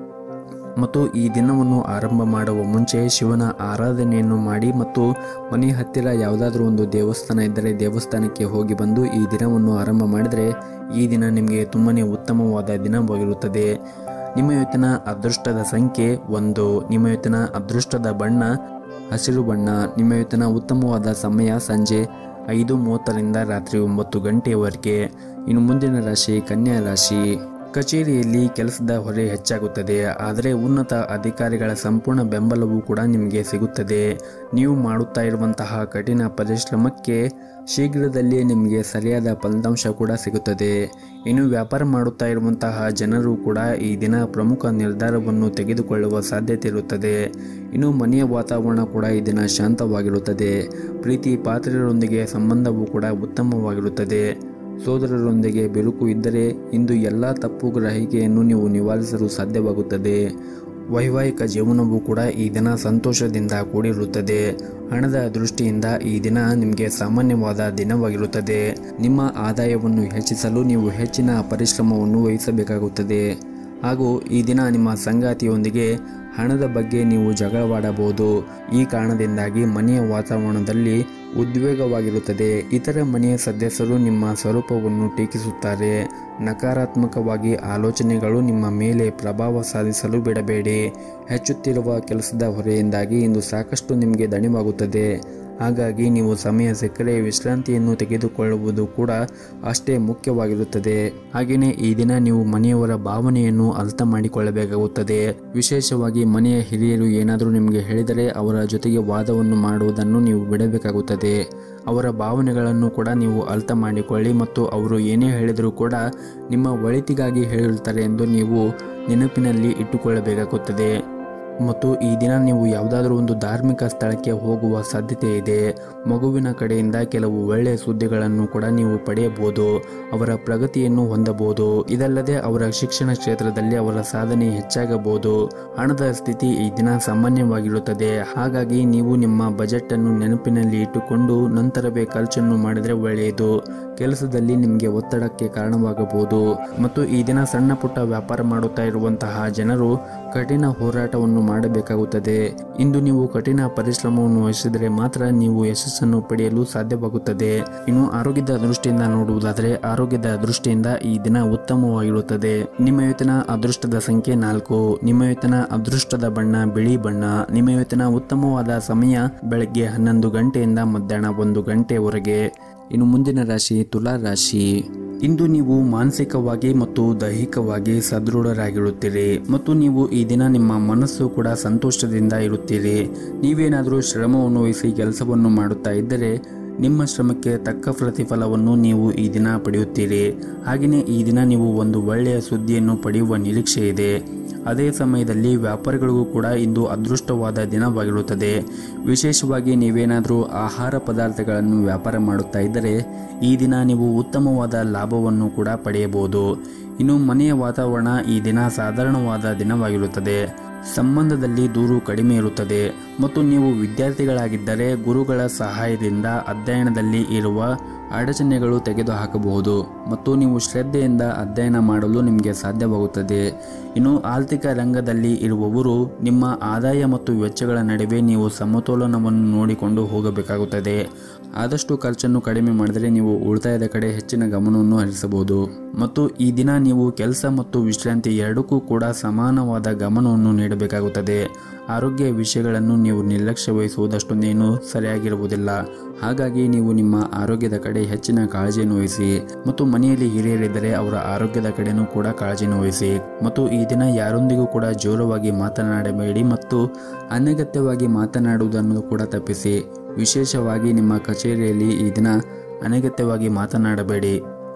Speaker 1: ಮತ್ತು ಈ ದಿನವನ್ನು ಆರಂಭ ಮಾಡುವ ಮುಂಚೆ ಶಿವನ ಆರಾಧನೆಯನ್ನು ಮಾಡಿ ಮತ್ತು ಮನೆ ಹತ್ತಿರ ಯಾವುದಾದ್ರೂ ಒಂದು ದೇವಸ್ಥಾನ ಇದ್ದರೆ ದೇವಸ್ಥಾನಕ್ಕೆ ಹೋಗಿ ಬಂದು ಈ ದಿನವನ್ನು ಆರಂಭ ಮಾಡಿದರೆ ಈ ದಿನ ನಿಮಗೆ ತುಂಬನೇ ಉತ್ತಮವಾದ ದಿನವಾಗಿರುತ್ತದೆ ನಿಮ್ಮ ಇವತ್ತಿನ ಅದೃಷ್ಟದ ಸಂಖ್ಯೆ ಒಂದು ನಿಮ್ಮ ಇವತ್ತಿನ ಅದೃಷ್ಟದ ಬಣ್ಣ ಹಸಿರು ಬಣ್ಣ ನಿಮ್ಮ ಇವತ್ತಿನ ಉತ್ತಮವಾದ ಸಮಯ ಸಂಜೆ ಐದು ಮೂವತ್ತರಿಂದ ರಾತ್ರಿ ಒಂಬತ್ತು ಗಂಟೆಯವರೆಗೆ ಇನ್ನು ಮುಂದಿನ ರಾಶಿ ಕನ್ಯಾ ರಾಶಿ ಕಚೇರಿಯಲ್ಲಿ ಕೆಲಸದ ಹೊರೆ ಹೆಚ್ಚಾಗುತ್ತದೆ ಆದರೆ ಉನ್ನತ ಅಧಿಕಾರಿಗಳ ಸಂಪೂರ್ಣ ಬೆಂಬಲವೂ ಕೂಡ ನಿಮಗೆ ಸಿಗುತ್ತದೆ ನೀವು ಮಾಡುತ್ತಾ ಇರುವಂತಹ ಕಠಿಣ ಪರಿಶ್ರಮಕ್ಕೆ ಶೀಘ್ರದಲ್ಲೇ ನಿಮಗೆ ಸರಿಯಾದ ಫಲಿತಾಂಶ ಕೂಡ ಸಿಗುತ್ತದೆ ಇನ್ನು ವ್ಯಾಪಾರ ಮಾಡುತ್ತಾ ಇರುವಂತಹ ಜನರು ಕೂಡ ಈ ದಿನ ಪ್ರಮುಖ ನಿರ್ಧಾರವನ್ನು ತೆಗೆದುಕೊಳ್ಳುವ ಸಾಧ್ಯತೆ ಇರುತ್ತದೆ ಇನ್ನು ಮನೆಯ ವಾತಾವರಣ ಕೂಡ ಈ ದಿನ ಶಾಂತವಾಗಿರುತ್ತದೆ ಪ್ರೀತಿ ಪಾತ್ರರೊಂದಿಗೆ ಸಂಬಂಧವೂ ಕೂಡ ಉತ್ತಮವಾಗಿರುತ್ತದೆ ಸೋದರರೊಂದಿಗೆ ಬೆರುಕು ಇದ್ದರೆ ಇಂದು ಎಲ್ಲ ತಪ್ಪು ಗ್ರಹಿಕೆಯನ್ನು ನೀವು ನಿವಾರಿಸಲು ಸಾಧ್ಯವಾಗುತ್ತದೆ ವೈವಾಹಿಕ ಜೀವನವೂ ಕೂಡ ಈ ದಿನ ಸಂತೋಷದಿಂದ ಕೂಡಿರುತ್ತದೆ ಹಣದ ದೃಷ್ಟಿಯಿಂದ ಈ ದಿನ ನಿಮಗೆ ಸಾಮಾನ್ಯವಾದ ದಿನವಾಗಿರುತ್ತದೆ ನಿಮ್ಮ ಆದಾಯವನ್ನು ಹೆಚ್ಚಿಸಲು ನೀವು ಹೆಚ್ಚಿನ ಪರಿಶ್ರಮವನ್ನು ವಹಿಸಬೇಕಾಗುತ್ತದೆ ಹಾಗೂ ಈ ದಿನ ನಿಮ್ಮ ಸಂಗಾತಿಯೊಂದಿಗೆ ಹಣದ ಬಗ್ಗೆ ನೀವು ಜಗಳವಾಡಬಹುದು ಈ ಕಾರಣದಿಂದಾಗಿ ಮನೆಯ ವಾತಾವರಣದಲ್ಲಿ ಉದ್ವೇಗವಾಗಿರುತ್ತದೆ ಇತರ ಮನೆಯ ಸದಸ್ಯರು ನಿಮ್ಮ ಸ್ವರೂಪವನ್ನು ಟೀಕಿಸುತ್ತಾರೆ ನಕಾರಾತ್ಮಕವಾಗಿ ಆಲೋಚನೆಗಳು ನಿಮ್ಮ ಮೇಲೆ ಪ್ರಭಾವ ಸಾಧಿಸಲು ಬಿಡಬೇಡಿ ಹೆಚ್ಚುತ್ತಿರುವ ಕೆಲಸದ ಹೊರೆಯಿಂದಾಗಿ ಇಂದು ಸಾಕಷ್ಟು ನಿಮಗೆ ದಣಿವಾಗುತ್ತದೆ ಹಾಗಾಗಿ ನೀವು ಸಮಯ ಸಿಕ್ಕರೆ ವಿಶ್ರಾಂತಿಯನ್ನು ತೆಗೆದುಕೊಳ್ಳುವುದು ಕೂಡ ಅಷ್ಟೇ ಮುಖ್ಯವಾಗಿರುತ್ತದೆ ಹಾಗೆಯೇ ಈ ದಿನ ನೀವು ಮನೆಯವರ ಭಾವನೆಯನ್ನು ಅರ್ಥ ಮಾಡಿಕೊಳ್ಳಬೇಕಾಗುತ್ತದೆ ವಿಶೇಷವಾಗಿ ಮನೆಯ ಹಿರಿಯರು ಏನಾದರೂ ನಿಮಗೆ ಹೇಳಿದರೆ ಅವರ ಜೊತೆಗೆ ವಾದವನ್ನು ಮಾಡುವುದನ್ನು ನೀವು ಬಿಡಬೇಕಾಗುತ್ತದೆ ಅವರ ಭಾವನೆಗಳನ್ನು ಕೂಡ ನೀವು ಅರ್ಥ ಮಾಡಿಕೊಳ್ಳಿ ಮತ್ತು ಅವರು ಏನೇ ಹೇಳಿದರೂ ಕೂಡ ನಿಮ್ಮ ಒಳಿತಿಗಾಗಿ ಹೇಳಿರುತ್ತಾರೆ ಎಂದು ನೀವು ನೆನಪಿನಲ್ಲಿ ಇಟ್ಟುಕೊಳ್ಳಬೇಕಾಗುತ್ತದೆ ಮತ್ತು ಈ ದಿನ ನೀವು ಯಾವುದಾದ್ರೂ ಒಂದು ಧಾರ್ಮಿಕ ಸ್ಥಳಕ್ಕೆ ಹೋಗುವ ಸಾಧ್ಯತೆ ಇದೆ ಮಗುವಿನ ಕಡೆಯಿಂದ ಕೆಲವು ಒಳ್ಳೆಯ ಸುದ್ದಿಗಳನ್ನು ಕೂಡ ನೀವು ಪಡೆಯಬಹುದು ಅವರ ಪ್ರಗತಿಯನ್ನು ಹೊಂದಬಹುದು ಇದಲ್ಲದೆ ಅವರ ಶಿಕ್ಷಣ ಕ್ಷೇತ್ರದಲ್ಲಿ ಅವರ ಸಾಧನೆ ಹೆಚ್ಚಾಗಬಹುದು ಹಣದ ಸ್ಥಿತಿ ಈ ದಿನ ಸಾಮಾನ್ಯವಾಗಿರುತ್ತದೆ ಹಾಗಾಗಿ ನೀವು ನಿಮ್ಮ ಬಜೆಟ್ ಅನ್ನು ನೆನಪಿನಲ್ಲಿ ಇಟ್ಟುಕೊಂಡು ನಂತರವೇ ಖರ್ಚನ್ನು ಮಾಡಿದರೆ ಒಳ್ಳೆಯದು ಕೆಲಸದಲ್ಲಿ ನಿಮಗೆ ಒತ್ತಡಕ್ಕೆ ಕಾರಣವಾಗಬಹುದು ಮತ್ತು ಈ ದಿನ ಸಣ್ಣ ಪುಟ್ಟ ವ್ಯಾಪಾರ ಮಾಡುತ್ತಾ ಇರುವಂತಹ ಜನರು ಕಠಿಣ ಹೋರಾಟವನ್ನು ಮಾಡಬೇಕಾಗುತ್ತದೆ ಇಂದು ನೀವು ಕಠಿಣ ಪರಿಶ್ರಮವನ್ನು ವಹಿಸಿದರೆ ಮಾತ್ರ ನೀವು ಯಶಸ್ಸನ್ನು ಪಡೆಯಲು ಸಾಧ್ಯವಾಗುತ್ತದೆ ಇನ್ನು ಆರೋಗ್ಯದ ದೃಷ್ಟಿಯಿಂದ ನೋಡುವುದಾದರೆ ಆರೋಗ್ಯದ ದೃಷ್ಟಿಯಿಂದ ಈ ದಿನ ಉತ್ತಮವಾಗಿರುತ್ತದೆ ನಿಮ್ಮ ಇವತ್ತಿನ ಅದೃಷ್ಟದ ಸಂಖ್ಯೆ ನಾಲ್ಕು ನಿಮ್ಮ ಇವತ್ತಿನ ಅದೃಷ್ಟದ ಬಣ್ಣ ಬಿಳಿ ಬಣ್ಣ ನಿಮ್ಮ ಇವತ್ತಿನ ಉತ್ತಮವಾದ ಸಮಯ ಬೆಳಗ್ಗೆ ಹನ್ನೊಂದು ಗಂಟೆಯಿಂದ ಮಧ್ಯಾಹ್ನ ಒಂದು ಗಂಟೆವರೆಗೆ ಇನ್ನು ಮುಂದಿನ ರಾಶಿ ತುಲಾ ರಾಶಿ ಇಂದು ನೀವು ಮಾನಸಿಕವಾಗಿ ಮತ್ತು ದೈಹಿಕವಾಗಿ ಸದೃಢರಾಗಿರುತ್ತೀರಿ ಮತ್ತು ನೀವು ಈ ದಿನ ನಿಮ್ಮ ಮನಸ್ಸು ಕೂಡ ಸಂತೋಷದಿಂದ ಇರುತ್ತೀರಿ ನೀವೇನಾದರೂ ಶ್ರಮವನ್ನು ವಹಿಸಿ ಕೆಲಸವನ್ನು ಮಾಡುತ್ತಾ ಇದ್ದರೆ ನಿಮ್ಮ ಶ್ರಮಕ್ಕೆ ತಕ್ಕ ಪ್ರತಿಫಲವನ್ನು ನೀವು ಈ ದಿನ ಪಡೆಯುತ್ತೀರಿ ಹಾಗೆಯೇ ಈ ದಿನ ನೀವು ಒಂದು ಒಳ್ಳೆಯ ಸುದ್ದಿಯನ್ನು ಪಡೆಯುವ ನಿರೀಕ್ಷೆ ಇದೆ ಅದೇ ಸಮಯದಲ್ಲಿ ವ್ಯಾಪಾರಿಗಳಿಗೂ ಕೂಡ ಇಂದು ಅದೃಷ್ಟವಾದ ದಿನವಾಗಿರುತ್ತದೆ ವಿಶೇಷವಾಗಿ ನೀವೇನಾದರೂ ಆಹಾರ ಪದಾರ್ಥಗಳನ್ನು ವ್ಯಾಪಾರ ಮಾಡುತ್ತಾ ಇದ್ದರೆ ಈ ದಿನ ನೀವು ಉತ್ತಮವಾದ ಲಾಭವನ್ನು ಕೂಡ ಪಡೆಯಬಹುದು ಇನ್ನು ಮನೆಯ ವಾತಾವರಣ ಈ ದಿನ ಸಾಧಾರಣವಾದ ದಿನವಾಗಿರುತ್ತದೆ ಸಂಬಂಧದಲ್ಲಿ ದೂರು ಕಡಿಮೆ ಇರುತ್ತದೆ ಮತ್ತು ನೀವು ವಿದ್ಯಾರ್ಥಿಗಳಾಗಿದ್ದರೆ ಗುರುಗಳ ಸಹಾಯದಿಂದ ಅಧ್ಯಯನದಲ್ಲಿ ಇರುವ ಅಡಚಣೆಗಳು ತೆಗೆದುಹಾಕಬಹುದು ಮತ್ತು ನೀವು ಶ್ರದ್ಧೆಯಿಂದ ಅಧ್ಯಯನ ಮಾಡಲು ನಿಮಗೆ ಸಾಧ್ಯವಾಗುತ್ತದೆ ಇನ್ನು ಆರ್ಥಿಕ ರಂಗದಲ್ಲಿ ಇರುವವರು ನಿಮ್ಮ ಆದಾಯ ಮತ್ತು ವೆಚ್ಚಗಳ ನಡುವೆ ನೀವು ಸಮತೋಲನವನ್ನು ನೋಡಿಕೊಂಡು ಹೋಗಬೇಕಾಗುತ್ತದೆ ಆದಷ್ಟು ಖರ್ಚನ್ನು ಕಡಿಮೆ ಮಾಡಿದರೆ ನೀವು ಉಳಿತಾಯದ ಕಡೆ ಹೆಚ್ಚಿನ ಗಮನವನ್ನು ಹರಿಸಬಹುದು ಮತ್ತು ಈ ದಿನ ನೀವು ಕೆಲಸ ಮತ್ತು ವಿಶ್ರಾಂತಿ ಎರಡಕ್ಕೂ ಕೂಡ ಸಮಾನವಾದ ಗಮನವನ್ನು ನೀಡಬೇಕಾಗುತ್ತದೆ ಆರೋಗ್ಯ ವಿಷಯಗಳನ್ನು ನೀವು ನಿರ್ಲಕ್ಷ್ಯ ವಹಿಸುವುದಷ್ಟೊಂದೇನು ಸರಿಯಾಗಿರುವುದಿಲ್ಲ ಹಾಗಾಗಿ ನೀವು ನಿಮ್ಮ ಆರೋಗ್ಯದ ಕಡೆ ಹೆಚ್ಚಿನ ಕಾಳಜಿಯನ್ನು ವಹಿಸಿ ಮತ್ತು ಮನೆಯಲ್ಲಿ ಹಿರಿಯರಿದ್ದರೆ ಅವರ ಆರೋಗ್ಯದ ಕಡೆನೂ ಕೂಡ ಕಾಳಜಿಯನ್ನು ವಹಿಸಿ ಮತ್ತು ಈ ದಿನ ಯಾರೊಂದಿಗೂ ಕೂಡ ಜೋರವಾಗಿ ಮಾತನಾಡಬೇಡಿ ಮತ್ತು ಅನಗತ್ಯವಾಗಿ ಮಾತನಾಡುವುದನ್ನು ಕೂಡ ತಪ್ಪಿಸಿ ವಿಶೇಷವಾಗಿ ನಿಮ್ಮ ಕಚೇರಿಯಲ್ಲಿ ಈ ದಿನ ಅನಗತ್ಯವಾಗಿ ಮಾತನಾಡಬೇಡಿ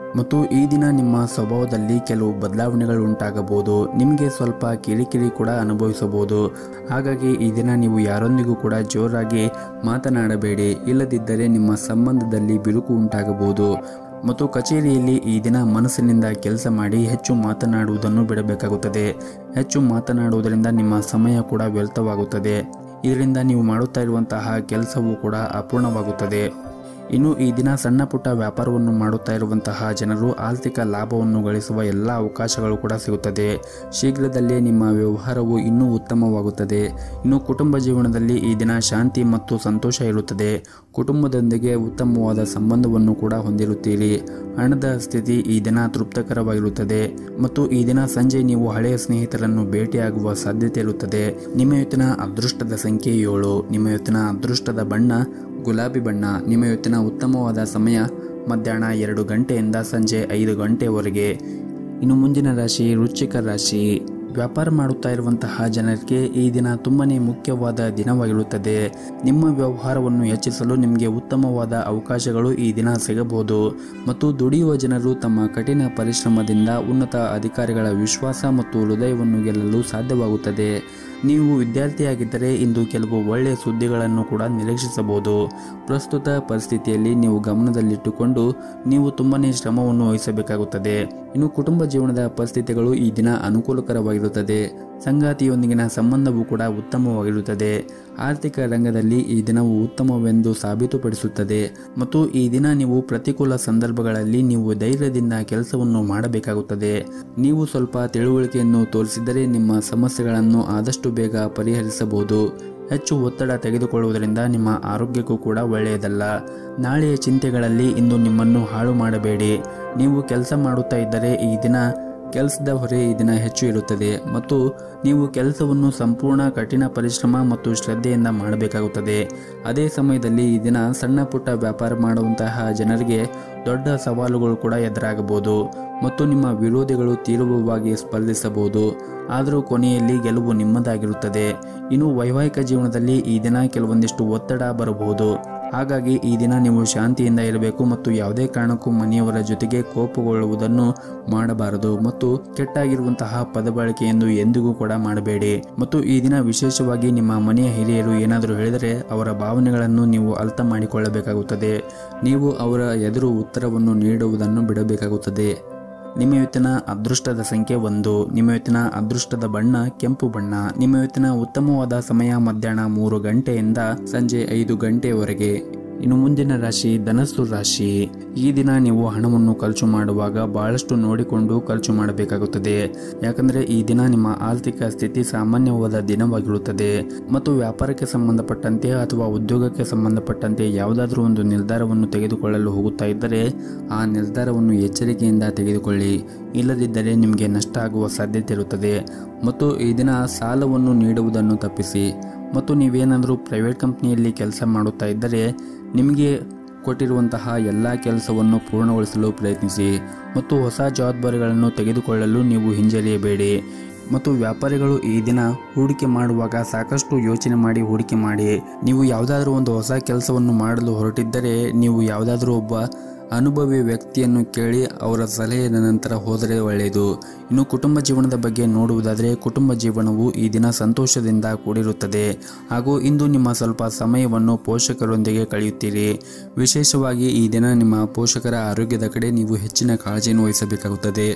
Speaker 1: ಮತ್ತು ಈ ದಿನ ನಿಮ್ಮ ಸ್ವಭಾವದಲ್ಲಿ ಕೆಲವು ಬದಲಾವಣೆಗಳು ಉಂಟಾಗಬಹುದು ನಿಮಗೆ ಸ್ವಲ್ಪ ಕಿರಿಕಿರಿ ಕೂಡ ಅನುಭವಿಸಬಹುದು ಹಾಗಾಗಿ ಈ ದಿನ ನೀವು ಯಾರೊಂದಿಗೂ ಕೂಡ ಜೋರಾಗಿ ಮಾತನಾಡಬೇಡಿ ಇಲ್ಲದಿದ್ದರೆ ನಿಮ್ಮ ಸಂಬಂಧದಲ್ಲಿ ಬಿರುಕು ಉಂಟಾಗಬಹುದು ಮತ್ತು ಕಚೇರಿಯಲ್ಲಿ ಈ ದಿನ ಮನಸ್ಸಿನಿಂದ ಕೆಲಸ ಮಾಡಿ ಹೆಚ್ಚು ಮಾತನಾಡುವುದನ್ನು ಬಿಡಬೇಕಾಗುತ್ತದೆ ಹೆಚ್ಚು ಮಾತನಾಡುವುದರಿಂದ ನಿಮ್ಮ ಸಮಯ ಕೂಡ ವ್ಯರ್ಥವಾಗುತ್ತದೆ ಇದರಿಂದ ನೀವು ಮಾಡುತ್ತಾ ಇರುವಂತಹ ಕೆಲಸವೂ ಕೂಡ ಅಪೂರ್ಣವಾಗುತ್ತದೆ ಇನ್ನು ಈ ದಿನ ಸಣ್ಣ ಪುಟ್ಟ ವ್ಯಾಪಾರವನ್ನು ಮಾಡುತ್ತಾ ಇರುವಂತಹ ಜನರು ಆರ್ಥಿಕ ಲಾಭವನ್ನು ಗಳಿಸುವ ಎಲ್ಲ ಅವಕಾಶಗಳು ಕೂಡ ಸಿಗುತ್ತದೆ ಶೀಘ್ರದಲ್ಲೇ ನಿಮ್ಮ ವ್ಯವಹಾರವು ಇನ್ನೂ ಉತ್ತಮವಾಗುತ್ತದೆ ಇನ್ನು ಕುಟುಂಬ ಜೀವನದಲ್ಲಿ ಈ ದಿನ ಶಾಂತಿ ಮತ್ತು ಸಂತೋಷ ಇರುತ್ತದೆ ಕುಟುಂಬದೊಂದಿಗೆ ಉತ್ತಮವಾದ ಸಂಬಂಧವನ್ನು ಕೂಡ ಹೊಂದಿರುತ್ತೀರಿ ಹಣದ ಸ್ಥಿತಿ ಈ ದಿನ ತೃಪ್ತಕರವಾಗಿರುತ್ತದೆ ಮತ್ತು ಈ ದಿನ ಸಂಜೆ ನೀವು ಹಳೆಯ ಸ್ನೇಹಿತರನ್ನು ಭೇಟಿಯಾಗುವ ಸಾಧ್ಯತೆ ಇರುತ್ತದೆ ನಿಮ್ಮ ಇವತ್ತಿನ ಅದೃಷ್ಟದ ಸಂಖ್ಯೆ ಏಳು ನಿಮ್ಮ ಇವತ್ತಿನ ಅದೃಷ್ಟದ ಬಣ್ಣ ಗುಲಾಬಿ ಬಣ್ಣ ನಿಮ್ಮ ಇವತ್ತಿನ ಉತ್ತಮವಾದ ಸಮಯ ಮಧ್ಯಾಹ್ನ ಎರಡು ಗಂಟೆಯಿಂದ ಸಂಜೆ ಐದು ಗಂಟೆವರೆಗೆ ಇನ್ನು ಮುಂದಿನ ರಾಶಿ ವೃಶ್ಚಿಕ ರಾಶಿ ವ್ಯಾಪಾರ ಮಾಡುತ್ತಾ ಇರುವಂತಹ ಜನರಿಗೆ ಈ ದಿನ ತುಂಬನೇ ಮುಖ್ಯವಾದ ದಿನವಾಗಿರುತ್ತದೆ ನಿಮ್ಮ ವ್ಯವಹಾರವನ್ನು ಹೆಚ್ಚಿಸಲು ನಿಮಗೆ ಉತ್ತಮವಾದ ಅವಕಾಶಗಳು ಈ ದಿನ ಸಿಗಬಹುದು ಮತ್ತು ದುಡಿಯುವ ಜನರು ತಮ್ಮ ಕಠಿಣ ಪರಿಶ್ರಮದಿಂದ ಉನ್ನತ ಅಧಿಕಾರಿಗಳ ವಿಶ್ವಾಸ ಮತ್ತು ಹೃದಯವನ್ನು ಗೆಲ್ಲಲು ಸಾಧ್ಯವಾಗುತ್ತದೆ ನೀವು ವಿದ್ಯಾರ್ಥಿಯಾಗಿದ್ದರೆ ಇಂದು ಕೆಲವು ಒಳ್ಳೆಯ ಸುದ್ದಿಗಳನ್ನು ಕೂಡ ನಿರೀಕ್ಷಿಸಬಹುದು ಪ್ರಸ್ತುತ ಪರಿಸ್ಥಿತಿಯಲ್ಲಿ ನೀವು ಗಮನದಲ್ಲಿಟ್ಟುಕೊಂಡು ನೀವು ತುಂಬನೇ ಶ್ರಮವನ್ನು ವಹಿಸಬೇಕಾಗುತ್ತದೆ ಇನ್ನು ಕುಟುಂಬ ಜೀವನದ ಪರಿಸ್ಥಿತಿಗಳು ಈ ದಿನ ಅನುಕೂಲಕರವಾಗಿರುತ್ತದೆ ಸಂಗಾತಿಯೊಂದಿಗಿನ ಸಂಬಂಧವೂ ಕೂಡ ಉತ್ತಮವಾಗಿರುತ್ತದೆ ಆರ್ಥಿಕ ರಂಗದಲ್ಲಿ ಈ ದಿನವು ಉತ್ತಮವೆಂದು ಸಾಬೀತುಪಡಿಸುತ್ತದೆ ಮತ್ತು ಈ ದಿನ ನೀವು ಪ್ರತಿಕೂಲ ಸಂದರ್ಭಗಳಲ್ಲಿ ನೀವು ಧೈರ್ಯದಿಂದ ಕೆಲಸವನ್ನು ಮಾಡಬೇಕಾಗುತ್ತದೆ ನೀವು ಸ್ವಲ್ಪ ತಿಳುವಳಿಕೆಯನ್ನು ತೋರಿಸಿದರೆ ನಿಮ್ಮ ಸಮಸ್ಯೆಗಳನ್ನು ಆದಷ್ಟು ಬೇಗ ಪರಿಹರಿಸಬಹುದು ಹೆಚ್ಚು ಒತ್ತಡ ತೆಗೆದುಕೊಳ್ಳುವುದರಿಂದ ನಿಮ್ಮ ಆರೋಗ್ಯಕ್ಕೂ ಕೂಡ ಒಳ್ಳೆಯದಲ್ಲ ನಾಳೆಯ ಚಿಂತೆಗಳಲ್ಲಿ ಇಂದು ನಿಮ್ಮನ್ನು ಹಾಳು ಮಾಡಬೇಡಿ ನೀವು ಕೆಲಸ ಮಾಡುತ್ತಾ ಇದ್ದರೆ ಈ ದಿನ ಕೆಲಸದ ಹೊರೆ ಈ ದಿನ ಹೆಚ್ಚು ಇರುತ್ತದೆ ಮತ್ತು ನೀವು ಕೆಲಸವನ್ನು ಸಂಪೂರ್ಣ ಕಠಿಣ ಪರಿಶ್ರಮ ಮತ್ತು ಶ್ರದ್ಧೆಯಿಂದ ಮಾಡಬೇಕಾಗುತ್ತದೆ ಅದೇ ಸಮಯದಲ್ಲಿ ಈ ದಿನ ಸಣ್ಣ ಪುಟ್ಟ ವ್ಯಾಪಾರ ಮಾಡುವಂತಹ ಜನರಿಗೆ ದೊಡ್ಡ ಸವಾಲುಗಳು ಕೂಡ ಎದುರಾಗಬಹುದು ಮತ್ತು ನಿಮ್ಮ ವಿರೋಧಿಗಳು ತೀವ್ರವಾಗಿ ಸ್ಪರ್ಧಿಸಬಹುದು ಆದರೂ ಕೊನೆಯಲ್ಲಿ ಗೆಲುವು ನಿಮ್ಮದಾಗಿರುತ್ತದೆ ಇನ್ನು ವೈವಾಹಿಕ ಜೀವನದಲ್ಲಿ ಈ ದಿನ ಕೆಲವೊಂದಿಷ್ಟು ಒತ್ತಡ ಬರಬಹುದು ಹಾಗಾಗಿ ಈ ದಿನ ನೀವು ಶಾಂತಿಯಿಂದ ಇರಬೇಕು ಮತ್ತು ಯಾವುದೇ ಕಾರಣಕ್ಕೂ ಮನೆಯವರ ಜೊತೆಗೆ ಕೋಪಗೊಳ್ಳುವುದನ್ನು ಮಾಡಬಾರದು ಮತ್ತು ಕೆಟ್ಟಾಗಿರುವಂತಹ ಪದಬಳಕೆಯನ್ನು ಎಂದಿಗೂ ಕೂಡ ಮಾಡಬೇಡಿ ಮತ್ತು ಈ ದಿನ ವಿಶೇಷವಾಗಿ ನಿಮ್ಮ ಮನೆಯ ಹಿರಿಯರು ಏನಾದರೂ ಹೇಳಿದರೆ ಅವರ ಭಾವನೆಗಳನ್ನು ನೀವು ಅರ್ಥ ಮಾಡಿಕೊಳ್ಳಬೇಕಾಗುತ್ತದೆ ನೀವು ಅವರ ಎದುರು ಉತ್ತರವನ್ನು ನೀಡುವುದನ್ನು ಬಿಡಬೇಕಾಗುತ್ತದೆ ನಿಮ್ಮ ಇವತ್ತಿನ ಅದೃಷ್ಟದ ಸಂಖ್ಯೆ ಒಂದು ನಿಮ್ಮ ಇವತ್ತಿನ ಅದೃಷ್ಟದ ಬಣ್ಣ ಕೆಂಪು ಬಣ್ಣ ನಿಮ್ಮ ಇವತ್ತಿನ ಉತ್ತಮವಾದ ಸಮಯ ಮಧ್ಯಾಹ್ನ ಮೂರು ಗಂಟೆಯಿಂದ ಸಂಜೆ ಐದು ಗಂಟೆಯವರೆಗೆ ಇನ್ನು ಮುಂದಿನ ರಾಶಿ ಧನಸ್ಸು ರಾಶಿ ಈ ದಿನ ನೀವು ಹಣವನ್ನು ಖರ್ಚು ಮಾಡುವಾಗ ಬಹಳಷ್ಟು ನೋಡಿಕೊಂಡು ಖರ್ಚು ಮಾಡಬೇಕಾಗುತ್ತದೆ ಯಾಕಂದರೆ ಈ ದಿನ ನಿಮ್ಮ ಆರ್ಥಿಕ ಸ್ಥಿತಿ ಸಾಮಾನ್ಯವಾದ ದಿನವಾಗಿರುತ್ತದೆ ಮತ್ತು ವ್ಯಾಪಾರಕ್ಕೆ ಸಂಬಂಧಪಟ್ಟಂತೆ ಅಥವಾ ಉದ್ಯೋಗಕ್ಕೆ ಸಂಬಂಧಪಟ್ಟಂತೆ ಯಾವುದಾದ್ರೂ ಒಂದು ನಿರ್ಧಾರವನ್ನು ತೆಗೆದುಕೊಳ್ಳಲು ಹೋಗುತ್ತಾ ಇದ್ದರೆ ಆ ನಿರ್ಧಾರವನ್ನು ಎಚ್ಚರಿಕೆಯಿಂದ ತೆಗೆದುಕೊಳ್ಳಿ ಇಲ್ಲದಿದ್ದರೆ ನಿಮಗೆ ನಷ್ಟ ಆಗುವ ಸಾಧ್ಯತೆ ಇರುತ್ತದೆ ಮತ್ತು ಈ ದಿನ ಸಾಲವನ್ನು ನೀಡುವುದನ್ನು ತಪ್ಪಿಸಿ ಮತ್ತು ನೀವೇನಾದರೂ ಪ್ರೈವೇಟ್ ಕಂಪ್ನಿಯಲ್ಲಿ ಕೆಲಸ ಮಾಡುತ್ತಾ ಇದ್ದರೆ ನಿಮಗೆ ಕೊಟ್ಟಿರುವಂತಹ ಎಲ್ಲ ಕೆಲಸವನ್ನು ಪೂರ್ಣಗೊಳಿಸಲು ಪ್ರಯತ್ನಿಸಿ ಮತ್ತು ಹೊಸ ಜವಾಬ್ದಾರಿಗಳನ್ನು ತೆಗೆದುಕೊಳ್ಳಲು ನೀವು ಹಿಂಜರಿಯಬೇಡಿ ಮತ್ತು ವ್ಯಾಪಾರಿಗಳು ಈ ದಿನ ಹೂಡಿಕೆ ಮಾಡುವಾಗ ಸಾಕಷ್ಟು ಯೋಚನೆ ಮಾಡಿ ಹೂಡಿಕೆ ಮಾಡಿ ನೀವು ಯಾವುದಾದ್ರೂ ಒಂದು ಹೊಸ ಕೆಲಸವನ್ನು ಮಾಡಲು ಹೊರಟಿದ್ದರೆ ನೀವು ಯಾವುದಾದ್ರೂ ಒಬ್ಬ ಅನುಭವಿ ವ್ಯಕ್ತಿಯನ್ನು ಕೇಳಿ ಅವರ ಸಲಹೆಯ ನಂತರ ಹೋದರೆ ಒಳ್ಳೆಯದು ಇನ್ನು ಕುಟುಂಬ ಜೀವನದ ಬಗ್ಗೆ ನೋಡುವುದಾದರೆ ಕುಟುಂಬ ಜೀವನವು ಈ ದಿನ ಸಂತೋಷದಿಂದ ಕೂಡಿರುತ್ತದೆ ಹಾಗೂ ಇಂದು ನಿಮ್ಮ ಸ್ವಲ್ಪ ಸಮಯವನ್ನು ಪೋಷಕರೊಂದಿಗೆ ಕಳೆಯುತ್ತೀರಿ ವಿಶೇಷವಾಗಿ ಈ ದಿನ ನಿಮ್ಮ ಪೋಷಕರ ಆರೋಗ್ಯದ ಕಡೆ ನೀವು ಹೆಚ್ಚಿನ ಕಾಳಜಿಯನ್ನು ವಹಿಸಬೇಕಾಗುತ್ತದೆ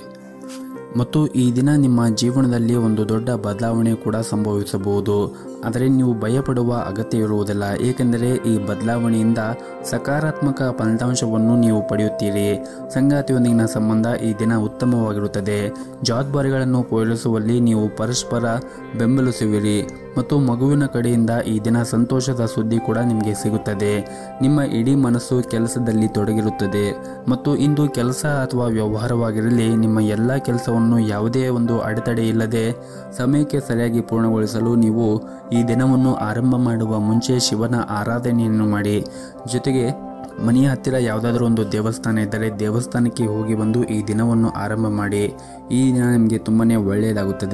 Speaker 1: ಮತ್ತು ಈ ದಿನ ನಿಮ್ಮ ಜೀವನದಲ್ಲಿ ಒಂದು ದೊಡ್ಡ ಬದಲಾವಣೆ ಕೂಡ ಸಂಭವಿಸಬಹುದು ಆದರೆ ನೀವು ಭಯಪಡುವ ಅಗತ್ಯ ಇರುವುದಿಲ್ಲ ಏಕೆಂದರೆ ಈ ಬದಲಾವಣೆಯಿಂದ ಸಕಾರಾತ್ಮಕ ಫಲಿತಾಂಶವನ್ನು ನೀವು ಪಡೆಯುತ್ತೀರಿ ಸಂಗಾತಿಯೊಂದಿಗಿನ ಸಂಬಂಧ ಈ ದಿನ ಉತ್ತಮವಾಗಿರುತ್ತದೆ ಜವಾಬ್ದಾರಿಗಳನ್ನು ಪೂರೈಸುವಲ್ಲಿ ನೀವು ಪರಸ್ಪರ ಬೆಂಬಲಿಸುವಿರಿ ಮತ್ತು ಮಗುವಿನ ಕಡೆಯಿಂದ ಈ ದಿನ ಸಂತೋಷದ ಸುದ್ದಿ ಕೂಡ ನಿಮಗೆ ಸಿಗುತ್ತದೆ ನಿಮ್ಮ ಇಡೀ ಮನಸ್ಸು ಕೆಲಸದಲ್ಲಿ ತೊಡಗಿರುತ್ತದೆ ಮತ್ತು ಇಂದು ಕೆಲಸ ಅಥವಾ ವ್ಯವಹಾರವಾಗಿರಲಿ ನಿಮ್ಮ ಎಲ್ಲ ಕೆಲಸವನ್ನು ಯಾವುದೇ ಒಂದು ಅಡೆತಡೆ ಇಲ್ಲದೆ ಸಮಯಕ್ಕೆ ಸರಿಯಾಗಿ ಪೂರ್ಣಗೊಳಿಸಲು ನೀವು ಈ ದಿನವನ್ನು ಆರಂಭ ಮಾಡುವ ಮುಂಚೆ ಶಿವನ ಆರಾಧನೆಯನ್ನು ಮಾಡಿ ಜೊತೆಗೆ ಮನೆಯ ಹತ್ತಿರ ಯಾವುದಾದ್ರೂ ಒಂದು ದೇವಸ್ಥಾನ ಇದ್ದರೆ ದೇವಸ್ಥಾನಕ್ಕೆ ಹೋಗಿ ಬಂದು ಈ ದಿನವನ್ನು ಆರಂಭ ಮಾಡಿ ಈ ದಿನ ನಿಮಗೆ ತುಂಬಾ ಒಳ್ಳೆಯದಾಗುತ್ತದೆ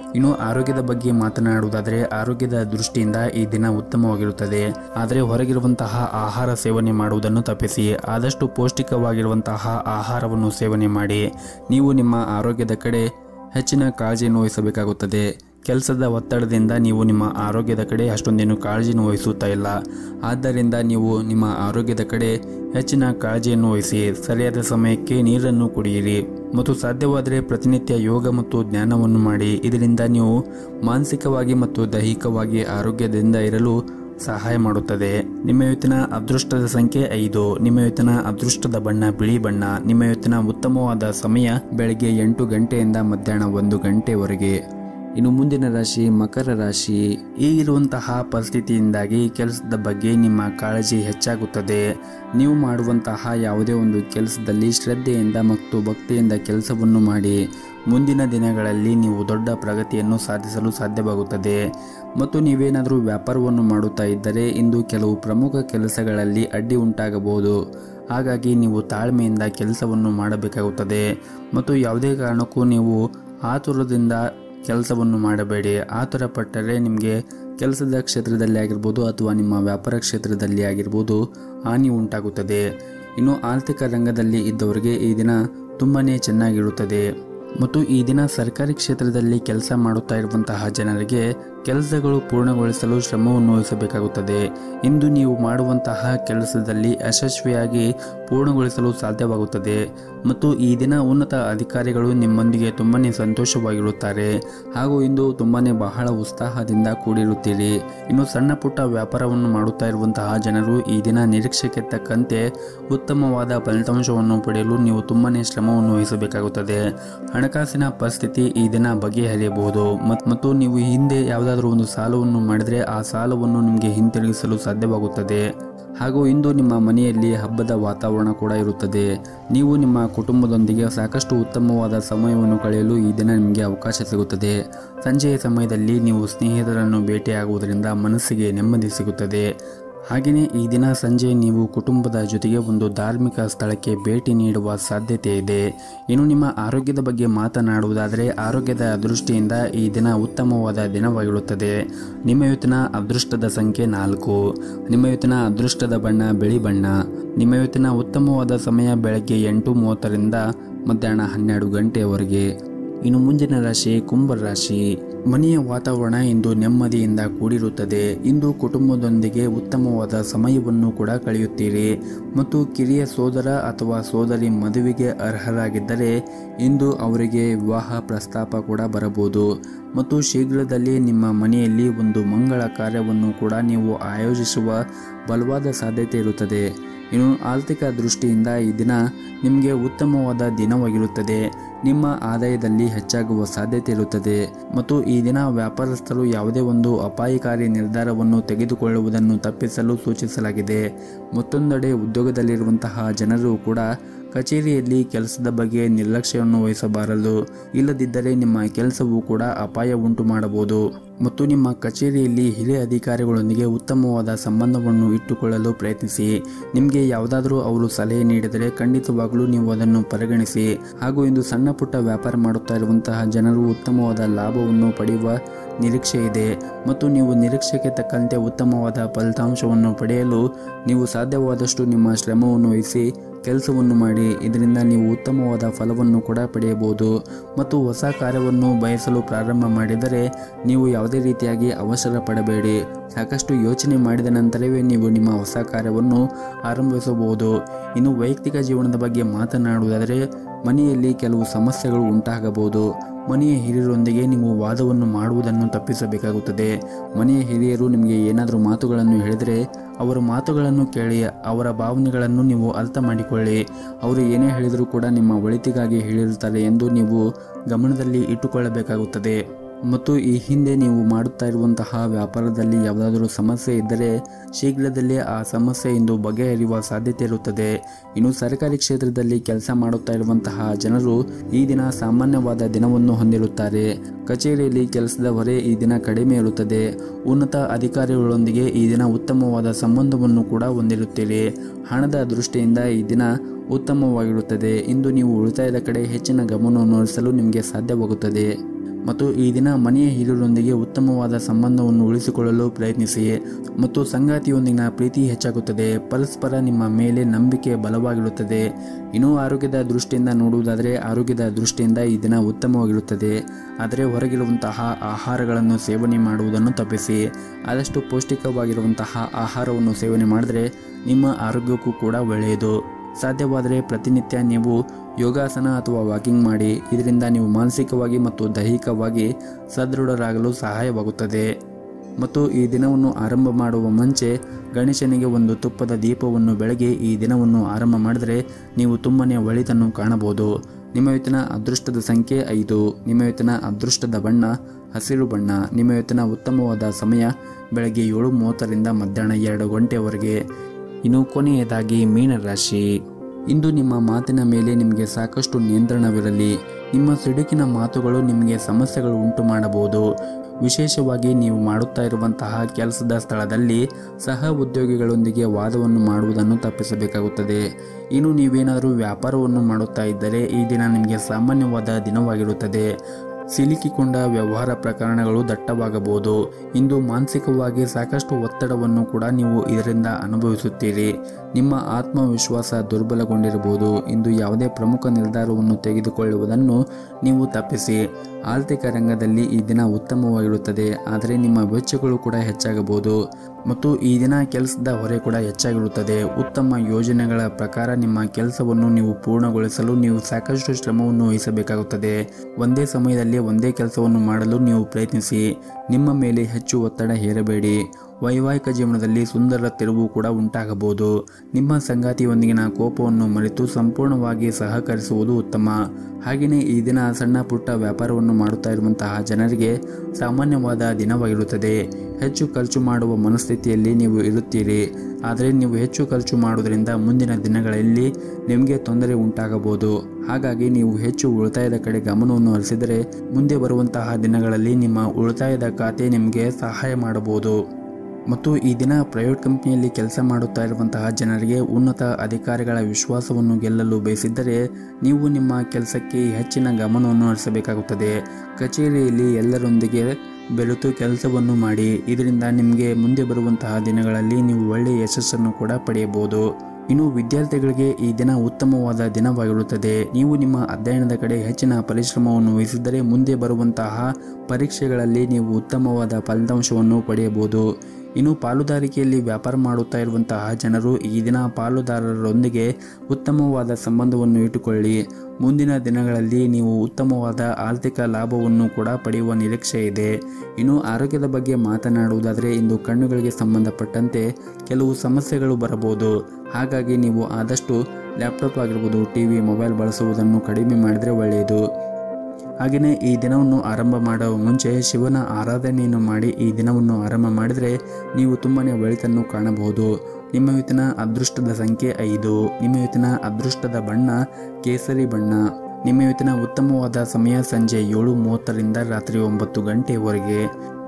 Speaker 1: ಇನ್ನು ಆರೋಗ್ಯದ ಬಗ್ಗೆ ಮಾತನಾಡುವುದಾದರೆ ಆರೋಗ್ಯದ ದೃಷ್ಟಿಯಿಂದ ಈ ದಿನ ಉತ್ತಮವಾಗಿರುತ್ತದೆ ಆದರೆ ಹೊರಗಿರುವಂತಹ ಆಹಾರ ಸೇವನೆ ಮಾಡುವುದನ್ನು ತಪ್ಪಿಸಿ ಆದಷ್ಟು ಪೌಷ್ಟಿಕವಾಗಿರುವಂತಹ ಆಹಾರವನ್ನು ಸೇವನೆ ಮಾಡಿ ನೀವು ನಿಮ್ಮ ಆರೋಗ್ಯದ ಕಡೆ ಹೆಚ್ಚಿನ ಕಾಳಜಿಯನ್ನು ವಹಿಸಬೇಕಾಗುತ್ತದೆ ಕೆಲಸದ ಒತ್ತಡದಿಂದ ನೀವು ನಿಮ್ಮ ಆರೋಗ್ಯದ ಕಡೆ ಅಷ್ಟೊಂದೇನು ಕಾಳಜಿಯನ್ನು ವಹಿಸುತ್ತಾ ಇಲ್ಲ ಆದ್ದರಿಂದ ನೀವು ನಿಮ್ಮ ಆರೋಗ್ಯದ ಕಡೆ ಹೆಚ್ಚಿನ ಕಾಳಜಿಯನ್ನು ವಹಿಸಿ ಸರಿಯಾದ ಸಮಯಕ್ಕೆ ನೀರನ್ನು ಕುಡಿಯಿರಿ ಮತ್ತು ಸಾಧ್ಯವಾದರೆ ಪ್ರತಿನಿತ್ಯ ಯೋಗ ಮತ್ತು ಜ್ಞಾನವನ್ನು ಮಾಡಿ ಇದರಿಂದ ನೀವು ಮಾನಸಿಕವಾಗಿ ಮತ್ತು ದೈಹಿಕವಾಗಿ ಆರೋಗ್ಯದಿಂದ ಇರಲು ಸಹಾಯ ಮಾಡುತ್ತದೆ ನಿಮ್ಮ ಇವತ್ತಿನ ಅದೃಷ್ಟದ ಸಂಖ್ಯೆ ಐದು ನಿಮ್ಮ ಇವತ್ತಿನ ಅದೃಷ್ಟದ ಬಣ್ಣ ಬಿಳಿ ಬಣ್ಣ ನಿಮ್ಮ ಇವತ್ತಿನ ಉತ್ತಮವಾದ ಸಮಯ ಬೆಳಗ್ಗೆ ಎಂಟು ಗಂಟೆಯಿಂದ ಮಧ್ಯಾಹ್ನ ಒಂದು ಗಂಟೆವರೆಗೆ ಇನ್ನು ಮುಂದಿನ ರಾಶಿ ಮಕರ ರಾಶಿ ಈಗಿರುವಂತಹ ಪರಿಸ್ಥಿತಿಯಿಂದಾಗಿ ಕೆಲಸದ ಬಗ್ಗೆ ನಿಮ್ಮ ಕಾಳಜಿ ಹೆಚ್ಚಾಗುತ್ತದೆ ನೀವು ಮಾಡುವಂತಹ ಯಾವುದೇ ಒಂದು ಕೆಲಸದಲ್ಲಿ ಶ್ರದ್ಧೆಯಿಂದ ಮತ್ತು ಭಕ್ತಿಯಿಂದ ಕೆಲಸವನ್ನು ಮಾಡಿ ಮುಂದಿನ ದಿನಗಳಲ್ಲಿ ನೀವು ದೊಡ್ಡ ಪ್ರಗತಿಯನ್ನು ಸಾಧಿಸಲು ಸಾಧ್ಯವಾಗುತ್ತದೆ ಮತ್ತು ನೀವೇನಾದರೂ ವ್ಯಾಪಾರವನ್ನು ಮಾಡುತ್ತಾ ಇದ್ದರೆ ಇಂದು ಕೆಲವು ಪ್ರಮುಖ ಕೆಲಸಗಳಲ್ಲಿ ಅಡ್ಡಿ ಉಂಟಾಗಬಹುದು ಹಾಗಾಗಿ ನೀವು ತಾಳ್ಮೆಯಿಂದ ಕೆಲಸವನ್ನು ಮಾಡಬೇಕಾಗುತ್ತದೆ ಮತ್ತು ಯಾವುದೇ ಕಾರಣಕ್ಕೂ ನೀವು ಆತುರದಿಂದ ಕೆಲಸವನ್ನು ಮಾಡಬೇಡಿ ಆತುರ ಪಟ್ಟರೆ ನಿಮಗೆ ಕೆಲಸದ ಕ್ಷೇತ್ರದಲ್ಲಿ ಆಗಿರ್ಬೋದು ಅಥವಾ ನಿಮ್ಮ ವ್ಯಾಪಾರ ಕ್ಷೇತ್ರದಲ್ಲಿ ಆಗಿರ್ಬೋದು ಹಾನಿ ಉಂಟಾಗುತ್ತದೆ ಇನ್ನು ಆರ್ಥಿಕ ರಂಗದಲ್ಲಿ ಇದ್ದವರಿಗೆ ಈ ದಿನ ತುಂಬಾ ಚೆನ್ನಾಗಿರುತ್ತದೆ ಮತ್ತು ಈ ದಿನ ಸರ್ಕಾರಿ ಕ್ಷೇತ್ರದಲ್ಲಿ ಕೆಲಸ ಮಾಡುತ್ತಾ ಇರುವಂತಹ ಜನರಿಗೆ ಕೆಲಸಗಳು ಪೂರ್ಣಗೊಳಿಸಲು ಶ್ರಮವನ್ನು ವಹಿಸಬೇಕಾಗುತ್ತದೆ ಇಂದು ನೀವು ಮಾಡುವಂತಹ ಕೆಲಸದಲ್ಲಿ ಯಶಸ್ವಿಯಾಗಿ ಪೂರ್ಣಗೊಳಿಸಲು ಸಾಧ್ಯವಾಗುತ್ತದೆ ಮತ್ತು ಈ ದಿನ ಉನ್ನತ ಅಧಿಕಾರಿಗಳು ನಿಮ್ಮೊಂದಿಗೆ ತುಂಬಾ ಸಂತೋಷವಾಗಿರುತ್ತಾರೆ ಹಾಗೂ ಇಂದು ತುಂಬಾ ಬಹಳ ಉತ್ಸಾಹದಿಂದ ಕೂಡಿರುತ್ತೀರಿ ಇನ್ನು ಸಣ್ಣ ಪುಟ್ಟ ವ್ಯಾಪಾರವನ್ನು ಮಾಡುತ್ತಾ ಇರುವಂತಹ ಜನರು ಈ ದಿನ ನಿರೀಕ್ಷೆಗೆ ತಕ್ಕಂತೆ ಉತ್ತಮವಾದ ಫಲಿತಾಂಶವನ್ನು ಪಡೆಯಲು ನೀವು ತುಂಬಾ ಶ್ರಮವನ್ನು ವಹಿಸಬೇಕಾಗುತ್ತದೆ ಹಣಕಾಸಿನ ಪರಿಸ್ಥಿತಿ ಈ ದಿನ ಬಗೆಹರಿಯಬಹುದು ಮತ್- ಮತ್ತು ನೀವು ಹಿಂದೆ ಯಾವುದಾದ್ರೂ ಒಂದು ಸಾಲವನ್ನು ಮಾಡಿದರೆ ಆ ಸಾಲವನ್ನು ನಿಮಗೆ ಹಿಂತಿರುಗಿಸಲು ಸಾಧ್ಯವಾಗುತ್ತದೆ ಹಾಗೂ ಇಂದು ನಿಮ್ಮ ಮನೆಯಲ್ಲಿ ಹಬ್ಬದ ವಾತಾವರಣ ಕೂಡ ಇರುತ್ತದೆ ನೀವು ನಿಮ್ಮ ಕುಟುಂಬದೊಂದಿಗೆ ಸಾಕಷ್ಟು ಉತ್ತಮವಾದ ಸಮಯವನ್ನು ಕಳೆಯಲು ಈ ದಿನ ನಿಮಗೆ ಅವಕಾಶ ಸಿಗುತ್ತದೆ ಸಂಜೆಯ ಸಮಯದಲ್ಲಿ ನೀವು ಸ್ನೇಹಿತರನ್ನು ಭೇಟಿಯಾಗುವುದರಿಂದ ಮನಸ್ಸಿಗೆ ನೆಮ್ಮದಿ ಸಿಗುತ್ತದೆ ಹಾಗೆಯೇ ಈ ದಿನ ಸಂಜೆ ನೀವು ಕುಟುಂಬದ ಜೊತೆಗೆ ಒಂದು ಧಾರ್ಮಿಕ ಸ್ಥಳಕ್ಕೆ ಭೇಟಿ ನೀಡುವ ಸಾಧ್ಯತೆ ಇದೆ ಇನ್ನು ನಿಮ್ಮ ಆರೋಗ್ಯದ ಬಗ್ಗೆ ಮಾತನಾಡುವುದಾದರೆ ಆರೋಗ್ಯದ ದೃಷ್ಟಿಯಿಂದ ಈ ದಿನ ಉತ್ತಮವಾದ ದಿನವಾಗಿರುತ್ತದೆ ನಿಮ್ಮ ಇವತ್ತಿನ ಅದೃಷ್ಟದ ಸಂಖ್ಯೆ ನಾಲ್ಕು ನಿಮ್ಮ ಇವತ್ತಿನ ಅದೃಷ್ಟದ ಬಣ್ಣ ಬಿಳಿ ಬಣ್ಣ ನಿಮ್ಮ ಇವತ್ತಿನ ಉತ್ತಮವಾದ ಸಮಯ ಬೆಳಗ್ಗೆ ಎಂಟು ಮೂವತ್ತರಿಂದ ಮಧ್ಯಾಹ್ನ ಹನ್ನೆರಡು ಗಂಟೆಯವರೆಗೆ ಇನ್ನು ಮುಂದಿನ ರಾಶಿ ಕುಂಭ ರಾಶಿ ಮನೆಯ ವಾತಾವರಣ ಇಂದು ನೆಮ್ಮದಿಯಿಂದ ಕೂಡಿರುತ್ತದೆ ಇಂದು ಕುಟುಂಬದೊಂದಿಗೆ ಉತ್ತಮವಾದ ಸಮಯವನ್ನು ಕೂಡ ಕಳೆಯುತ್ತೀರಿ ಮತ್ತು ಕಿರಿಯ ಸೋದರ ಅಥವಾ ಸೋದರಿ ಮದುವೆಗೆ ಅರ್ಹರಾಗಿದ್ದರೆ ಇಂದು ಅವರಿಗೆ ವಿವಾಹ ಪ್ರಸ್ತಾಪ ಕೂಡ ಬರಬಹುದು ಮತ್ತು ಶೀಘ್ರದಲ್ಲೇ ನಿಮ್ಮ ಮನೆಯಲ್ಲಿ ಒಂದು ಮಂಗಳ ಕಾರ್ಯವನ್ನು ಕೂಡ ನೀವು ಆಯೋಜಿಸುವ ಬಲವಾದ ಸಾಧ್ಯತೆ ಇರುತ್ತದೆ ಇನ್ನು ಆರ್ಥಿಕ ದೃಷ್ಟಿಯಿಂದ ಈ ದಿನ ನಿಮಗೆ ಉತ್ತಮವಾದ ದಿನವಾಗಿರುತ್ತದೆ ನಿಮ್ಮ ಆದಾಯದಲ್ಲಿ ಹೆಚ್ಚಾಗುವ ಸಾಧ್ಯತೆ ಇರುತ್ತದೆ ಮತ್ತು ಈ ದಿನ ವ್ಯಾಪಾರಸ್ಥರು ಯಾವುದೇ ಒಂದು ಅಪಾಯಕಾರಿ ನಿರ್ಧಾರವನ್ನು ತೆಗೆದುಕೊಳ್ಳುವುದನ್ನು ತಪ್ಪಿಸಲು ಸೂಚಿಸಲಾಗಿದೆ ಮತ್ತೊಂದೆಡೆ ಉದ್ಯೋಗದಲ್ಲಿರುವಂತಹ ಜನರು ಕೂಡ ಕಚೇರಿಯಲ್ಲಿ ಕೆಲಸದ ಬಗ್ಗೆ ನಿರ್ಲಕ್ಷ್ಯವನ್ನು ವಹಿಸಬಾರದು ಇಲ್ಲದಿದ್ದರೆ ನಿಮ್ಮ ಕೆಲಸವು ಕೂಡ ಅಪಾಯ ಉಂಟು ಮಾಡಬಹುದು ಮತ್ತು ನಿಮ್ಮ ಕಚೇರಿಯಲ್ಲಿ ಹಿರಿಯ ಅಧಿಕಾರಿಗಳೊಂದಿಗೆ ಉತ್ತಮವಾದ ಸಂಬಂಧವನ್ನು ಇಟ್ಟುಕೊಳ್ಳಲು ಪ್ರಯತ್ನಿಸಿ ನಿಮಗೆ ಯಾವುದಾದರೂ ಅವರು ಸಲಹೆ ನೀಡಿದರೆ ಖಂಡಿತವಾಗಲೂ ನೀವು ಅದನ್ನು ಪರಿಗಣಿಸಿ ಹಾಗೂ ಇಂದು ಸಣ್ಣ ಪುಟ್ಟ ವ್ಯಾಪಾರ ಮಾಡುತ್ತಾ ಇರುವಂತಹ ಜನರು ಉತ್ತಮವಾದ ಲಾಭವನ್ನು ಪಡೆಯುವ ನಿರೀಕ್ಷೆ ಇದೆ ಮತ್ತು ನೀವು ನಿರೀಕ್ಷೆಗೆ ತಕ್ಕಂತೆ ಉತ್ತಮವಾದ ಫಲಿತಾಂಶವನ್ನು ಪಡೆಯಲು ನೀವು ಸಾಧ್ಯವಾದಷ್ಟು ನಿಮ್ಮ ಶ್ರಮವನ್ನು ವಹಿಸಿ ಕೆಲಸವನ್ನು ಮಾಡಿ ಇದರಿಂದ ನೀವು ಉತ್ತಮವಾದ ಫಲವನ್ನು ಕೂಡ ಪಡೆಯಬಹುದು ಮತ್ತು ಹೊಸ ಕಾರ್ಯವನ್ನು ಬಯಸಲು ಪ್ರಾರಂಭ ಮಾಡಿದರೆ ನೀವು ಯಾವುದೇ ರೀತಿಯಾಗಿ ಅವಸರ ಪಡಬೇಡಿ ಸಾಕಷ್ಟು ಯೋಚನೆ ಮಾಡಿದ ನಂತರವೇ ನೀವು ನಿಮ್ಮ ಹೊಸ ಕಾರ್ಯವನ್ನು ಆರಂಭಿಸಬಹುದು ಇನ್ನು ವೈಯಕ್ತಿಕ ಜೀವನದ ಬಗ್ಗೆ ಮಾತನಾಡುವುದಾದರೆ ಮನೆಯಲ್ಲಿ ಕೆಲವು ಸಮಸ್ಯೆಗಳು ಉಂಟಾಗಬಹುದು ಮನೆಯ ಹಿರಿಯರೊಂದಿಗೆ ನೀವು ವಾದವನ್ನು ಮಾಡುವುದನ್ನು ತಪ್ಪಿಸಬೇಕಾಗುತ್ತದೆ ಮನೆಯ ಹಿರಿಯರು ನಿಮಗೆ ಏನಾದರೂ ಮಾತುಗಳನ್ನು ಹೇಳಿದರೆ ಅವರ ಮಾತುಗಳನ್ನು ಕೇಳಿ ಅವರ ಭಾವನೆಗಳನ್ನು ನೀವು ಅರ್ಥ ಮಾಡಿಕೊಳ್ಳಿ ಅವರು ಏನೇ ಹೇಳಿದರೂ ಕೂಡ ನಿಮ್ಮ ಒಳಿತಿಗಾಗಿ ಹೇಳಿರುತ್ತಾರೆ ಎಂದು ನೀವು ಗಮನದಲ್ಲಿ ಇಟ್ಟುಕೊಳ್ಳಬೇಕಾಗುತ್ತದೆ ಮತ್ತು ಈ ಹಿಂದೆ ನೀವು ಮಾಡುತ್ತಾ ಇರುವಂತಹ ವ್ಯಾಪಾರದಲ್ಲಿ ಯಾವುದಾದರೂ ಸಮಸ್ಯೆ ಇದ್ದರೆ ಶೀಘ್ರದಲ್ಲೇ ಆ ಸಮಸ್ಯೆ ಇಂದು ಬಗೆಹರಿಯುವ ಸಾಧ್ಯತೆ ಇರುತ್ತದೆ ಇನ್ನು ಸರ್ಕಾರಿ ಕ್ಷೇತ್ರದಲ್ಲಿ ಕೆಲಸ ಮಾಡುತ್ತಾ ಇರುವಂತಹ ಜನರು ಈ ದಿನ ಸಾಮಾನ್ಯವಾದ ದಿನವನ್ನು ಹೊಂದಿರುತ್ತಾರೆ ಕಚೇರಿಯಲ್ಲಿ ಕೆಲಸದ ಹೊರೆ ಈ ದಿನ ಕಡಿಮೆ ಇರುತ್ತದೆ ಉನ್ನತ ಅಧಿಕಾರಿಗಳೊಂದಿಗೆ ಈ ದಿನ ಉತ್ತಮವಾದ ಸಂಬಂಧವನ್ನು ಕೂಡ ಹೊಂದಿರುತ್ತೀರಿ ಹಣದ ದೃಷ್ಟಿಯಿಂದ ಈ ದಿನ ಉತ್ತಮವಾಗಿರುತ್ತದೆ ಇಂದು ನೀವು ಉಳಿತಾಯದ ಕಡೆ ಹೆಚ್ಚಿನ ಗಮನವನ್ನು ಹರಿಸಲು ನಿಮಗೆ ಸಾಧ್ಯವಾಗುತ್ತದೆ ಮತ್ತು ಈ ದಿನ ಮನೆಯ ಹಿರಿಯರೊಂದಿಗೆ ಉತ್ತಮವಾದ ಸಂಬಂಧವನ್ನು ಉಳಿಸಿಕೊಳ್ಳಲು ಪ್ರಯತ್ನಿಸಿ ಮತ್ತು ಸಂಗಾತಿಯೊಂದಿಗಿನ ಪ್ರೀತಿ ಹೆಚ್ಚಾಗುತ್ತದೆ ಪರಸ್ಪರ ನಿಮ್ಮ ಮೇಲೆ ನಂಬಿಕೆ ಬಲವಾಗಿರುತ್ತದೆ ಇನ್ನು ಆರೋಗ್ಯದ ದೃಷ್ಟಿಯಿಂದ ನೋಡುವುದಾದರೆ ಆರೋಗ್ಯದ ದೃಷ್ಟಿಯಿಂದ ಈ ದಿನ ಉತ್ತಮವಾಗಿರುತ್ತದೆ ಆದರೆ ಹೊರಗಿರುವಂತಹ ಆಹಾರಗಳನ್ನು ಸೇವನೆ ಮಾಡುವುದನ್ನು ತಪ್ಪಿಸಿ ಆದಷ್ಟು ಪೌಷ್ಟಿಕವಾಗಿರುವಂತಹ ಆಹಾರವನ್ನು ಸೇವನೆ ಮಾಡಿದರೆ ನಿಮ್ಮ ಆರೋಗ್ಯಕ್ಕೂ ಕೂಡ ಒಳ್ಳೆಯದು ಸಾಧ್ಯವಾದರೆ ಪ್ರತಿನಿತ್ಯ ನೀವು ಯೋಗಾಸನ ಅಥವಾ ವಾಕಿಂಗ್ ಮಾಡಿ ಇದರಿಂದ ನೀವು ಮಾನಸಿಕವಾಗಿ ಮತ್ತು ದೈಹಿಕವಾಗಿ ಸದೃಢರಾಗಲು ಸಹಾಯವಾಗುತ್ತದೆ ಮತ್ತು ಈ ದಿನವನ್ನು ಆರಂಭ ಮಾಡುವ ಮುಂಚೆ ಗಣೇಶನಿಗೆ ಒಂದು ತುಪ್ಪದ ದೀಪವನ್ನು ಬೆಳಗಿ ಈ ದಿನವನ್ನು ಆರಂಭ ಮಾಡಿದರೆ ನೀವು ತುಂಬನೇ ಒಳಿತನ್ನು ಕಾಣಬಹುದು ನಿಮ್ಮ ಇವತ್ತಿನ ಅದೃಷ್ಟದ ಸಂಖ್ಯೆ ಐದು ನಿಮ್ಮ ಇವತ್ತಿನ ಅದೃಷ್ಟದ ಬಣ್ಣ ಹಸಿರು ಬಣ್ಣ ನಿಮ್ಮ ಇವತ್ತಿನ ಉತ್ತಮವಾದ ಸಮಯ ಬೆಳಗ್ಗೆ ಏಳು ಮೂವತ್ತರಿಂದ ಮಧ್ಯಾಹ್ನ ಎರಡು ಗಂಟೆವರೆಗೆ ಇನ್ನು ಕೊನೆಯದಾಗಿ ಮೀನರಾಶಿ ಇಂದು ನಿಮ್ಮ ಮಾತಿನ ಮೇಲೆ ನಿಮಗೆ ಸಾಕಷ್ಟು ನಿಯಂತ್ರಣವಿರಲಿ ನಿಮ್ಮ ಸಿಡುಕಿನ ಮಾತುಗಳು ನಿಮಗೆ ಸಮಸ್ಯೆಗಳು ಉಂಟು ಮಾಡಬಹುದು ವಿಶೇಷವಾಗಿ ನೀವು ಮಾಡುತ್ತಾ ಇರುವಂತಹ ಕೆಲಸದ ಸ್ಥಳದಲ್ಲಿ ಸಹ ಉದ್ಯೋಗಿಗಳೊಂದಿಗೆ ವಾದವನ್ನು ಮಾಡುವುದನ್ನು ತಪ್ಪಿಸಬೇಕಾಗುತ್ತದೆ ಇನ್ನು ನೀವೇನಾದರೂ ವ್ಯಾಪಾರವನ್ನು ಮಾಡುತ್ತಾ ಇದ್ದರೆ ಈ ದಿನ ನಿಮಗೆ ಸಾಮಾನ್ಯವಾದ ದಿನವಾಗಿರುತ್ತದೆ ಸಿಲುಕಿಕೊಂಡ ವ್ಯವಹಾರ ಪ್ರಕರಣಗಳು ದಟ್ಟವಾಗಬಹುದು ಇಂದು ಮಾನಸಿಕವಾಗಿ ಸಾಕಷ್ಟು ಒತ್ತಡವನ್ನು ಕೂಡ ನೀವು ಇದರಿಂದ ಅನುಭವಿಸುತ್ತೀರಿ ನಿಮ್ಮ ಆತ್ಮವಿಶ್ವಾಸ ದುರ್ಬಲಗೊಂಡಿರಬಹುದು ಇಂದು ಯಾವುದೇ ಪ್ರಮುಖ ನಿರ್ಧಾರವನ್ನು ತೆಗೆದುಕೊಳ್ಳುವುದನ್ನು ನೀವು ತಪ್ಪಿಸಿ ಆರ್ಥಿಕ ರಂಗದಲ್ಲಿ ಈ ದಿನ ಉತ್ತಮವಾಗಿರುತ್ತದೆ ಆದರೆ ನಿಮ್ಮ ವೆಚ್ಚಗಳು ಕೂಡ ಹೆಚ್ಚಾಗಬಹುದು ಮತ್ತು ಈ ದಿನ ಕೆಲಸದ ಹೊರೆ ಕೂಡ ಹೆಚ್ಚಾಗಿರುತ್ತದೆ ಉತ್ತಮ ಯೋಜನೆಗಳ ಪ್ರಕಾರ ನಿಮ್ಮ ಕೆಲಸವನ್ನು ನೀವು ಪೂರ್ಣಗೊಳಿಸಲು ನೀವು ಸಾಕಷ್ಟು ಶ್ರಮವನ್ನು ವಹಿಸಬೇಕಾಗುತ್ತದೆ ಒಂದೇ ಸಮಯದಲ್ಲಿ ಒಂದೇ ಕೆಲಸವನ್ನು ಮಾಡಲು ನೀವು ಪ್ರಯತ್ನಿಸಿ ನಿಮ್ಮ ಮೇಲೆ ಹೆಚ್ಚು ಒತ್ತಡ ಹೇರಬೇಡಿ ವೈವಾಹಿಕ ಜೀವನದಲ್ಲಿ ಸುಂದರ ತಿರುವು ಕೂಡ ಉಂಟಾಗಬಹುದು ನಿಮ್ಮ ಸಂಗಾತಿಯೊಂದಿಗಿನ ಕೋಪವನ್ನು ಮರೆತು ಸಂಪೂರ್ಣವಾಗಿ ಸಹಕರಿಸುವುದು ಉತ್ತಮ ಹಾಗೆಯೇ ಈ ದಿನ ಸಣ್ಣ ಪುಟ್ಟ ವ್ಯಾಪಾರವನ್ನು ಮಾಡುತ್ತಾ ಇರುವಂತಹ ಜನರಿಗೆ ಸಾಮಾನ್ಯವಾದ ದಿನವಾಗಿರುತ್ತದೆ ಹೆಚ್ಚು ಖರ್ಚು ಮಾಡುವ ಮನಸ್ಥಿತಿಯಲ್ಲಿ ನೀವು ಇರುತ್ತೀರಿ ಆದರೆ ನೀವು ಹೆಚ್ಚು ಖರ್ಚು ಮಾಡುವುದರಿಂದ ಮುಂದಿನ ದಿನಗಳಲ್ಲಿ ನಿಮಗೆ ತೊಂದರೆ ಉಂಟಾಗಬಹುದು ಹಾಗಾಗಿ ನೀವು ಹೆಚ್ಚು ಉಳಿತಾಯದ ಕಡೆ ಗಮನವನ್ನು ಹರಿಸಿದರೆ ಮುಂದೆ ಬರುವಂತಹ ದಿನಗಳಲ್ಲಿ ನಿಮ್ಮ ಉಳಿತಾಯದ ಖಾತೆ ನಿಮಗೆ ಸಹಾಯ ಮಾಡಬಹುದು ಮತ್ತು ಈ ದಿನ ಪ್ರೈವೇಟ್ ಕಂಪನಿಯಲ್ಲಿ ಕೆಲಸ ಮಾಡುತ್ತಾ ಇರುವಂತಹ ಜನರಿಗೆ ಉನ್ನತ ಅಧಿಕಾರಿಗಳ ವಿಶ್ವಾಸವನ್ನು ಗೆಲ್ಲಲು ಬಯಸಿದ್ದರೆ ನೀವು ನಿಮ್ಮ ಕೆಲಸಕ್ಕೆ ಹೆಚ್ಚಿನ ಗಮನವನ್ನು ಹರಿಸಬೇಕಾಗುತ್ತದೆ ಕಚೇರಿಯಲ್ಲಿ ಎಲ್ಲರೊಂದಿಗೆ ಬೆರೆತು ಕೆಲಸವನ್ನು ಮಾಡಿ ಇದರಿಂದ ನಿಮಗೆ ಮುಂದೆ ಬರುವಂತಹ ದಿನಗಳಲ್ಲಿ ನೀವು ಒಳ್ಳೆಯ ಯಶಸ್ಸನ್ನು ಕೂಡ ಪಡೆಯಬಹುದು ಇನ್ನು ವಿದ್ಯಾರ್ಥಿಗಳಿಗೆ ಈ ದಿನ ಉತ್ತಮವಾದ ದಿನವಾಗಿರುತ್ತದೆ ನೀವು ನಿಮ್ಮ ಅಧ್ಯಯನದ ಕಡೆ ಹೆಚ್ಚಿನ ಪರಿಶ್ರಮವನ್ನು ವಹಿಸಿದರೆ ಮುಂದೆ ಬರುವಂತಹ ಪರೀಕ್ಷೆಗಳಲ್ಲಿ ನೀವು ಉತ್ತಮವಾದ ಫಲಿತಾಂಶವನ್ನು ಪಡೆಯಬಹುದು ಇನ್ನು ಪಾಲುದಾರಿಕೆಯಲ್ಲಿ ವ್ಯಾಪಾರ ಮಾಡುತ್ತಾ ಇರುವಂತಹ ಜನರು ಈ ದಿನ ಪಾಲುದಾರರೊಂದಿಗೆ ಉತ್ತಮವಾದ ಸಂಬಂಧವನ್ನು ಇಟ್ಟುಕೊಳ್ಳಿ ಮುಂದಿನ ದಿನಗಳಲ್ಲಿ ನೀವು ಉತ್ತಮವಾದ ಆರ್ಥಿಕ ಲಾಭವನ್ನು ಕೂಡ ಪಡೆಯುವ ನಿರೀಕ್ಷೆ ಇದೆ ಇನ್ನು ಆರೋಗ್ಯದ ಬಗ್ಗೆ ಮಾತನಾಡುವುದಾದರೆ ಇಂದು ಕಣ್ಣುಗಳಿಗೆ ಸಂಬಂಧಪಟ್ಟಂತೆ ಕೆಲವು ಸಮಸ್ಯೆಗಳು ಬರಬಹುದು ಹಾಗಾಗಿ ನೀವು ಆದಷ್ಟು ಲ್ಯಾಪ್ಟಾಪ್ ಆಗಿರ್ಬೋದು ಟಿ ವಿ ಮೊಬೈಲ್ ಬಳಸುವುದನ್ನು ಕಡಿಮೆ ಮಾಡಿದರೆ ಒಳ್ಳೆಯದು ಹಾಗೆಯೇ ಈ ದಿನವನ್ನು ಆರಂಭ ಮಾಡುವ ಮುಂಚೆ ಶಿವನ ಆರಾಧನೆಯನ್ನು ಮಾಡಿ ಈ ದಿನವನ್ನು ಆರಂಭ ಮಾಡಿದರೆ ನೀವು ತುಂಬನೇ ಒಳಿತನ್ನು ಕಾಣಬಹುದು ನಿಮ್ಮ ಇವತ್ತಿನ ಅದೃಷ್ಟದ ಸಂಖ್ಯೆ ಐದು ನಿಮ್ಮ ಇವತ್ತಿನ ಅದೃಷ್ಟದ ಬಣ್ಣ ಕೇಸರಿ ಬಣ್ಣ ನಿಮ್ಮ ಇವತ್ತಿನ ಉತ್ತಮವಾದ ಸಮಯ ಸಂಜೆ ಏಳು ಮೂವತ್ತರಿಂದ ರಾತ್ರಿ ಒಂಬತ್ತು ಗಂಟೆವರೆಗೆ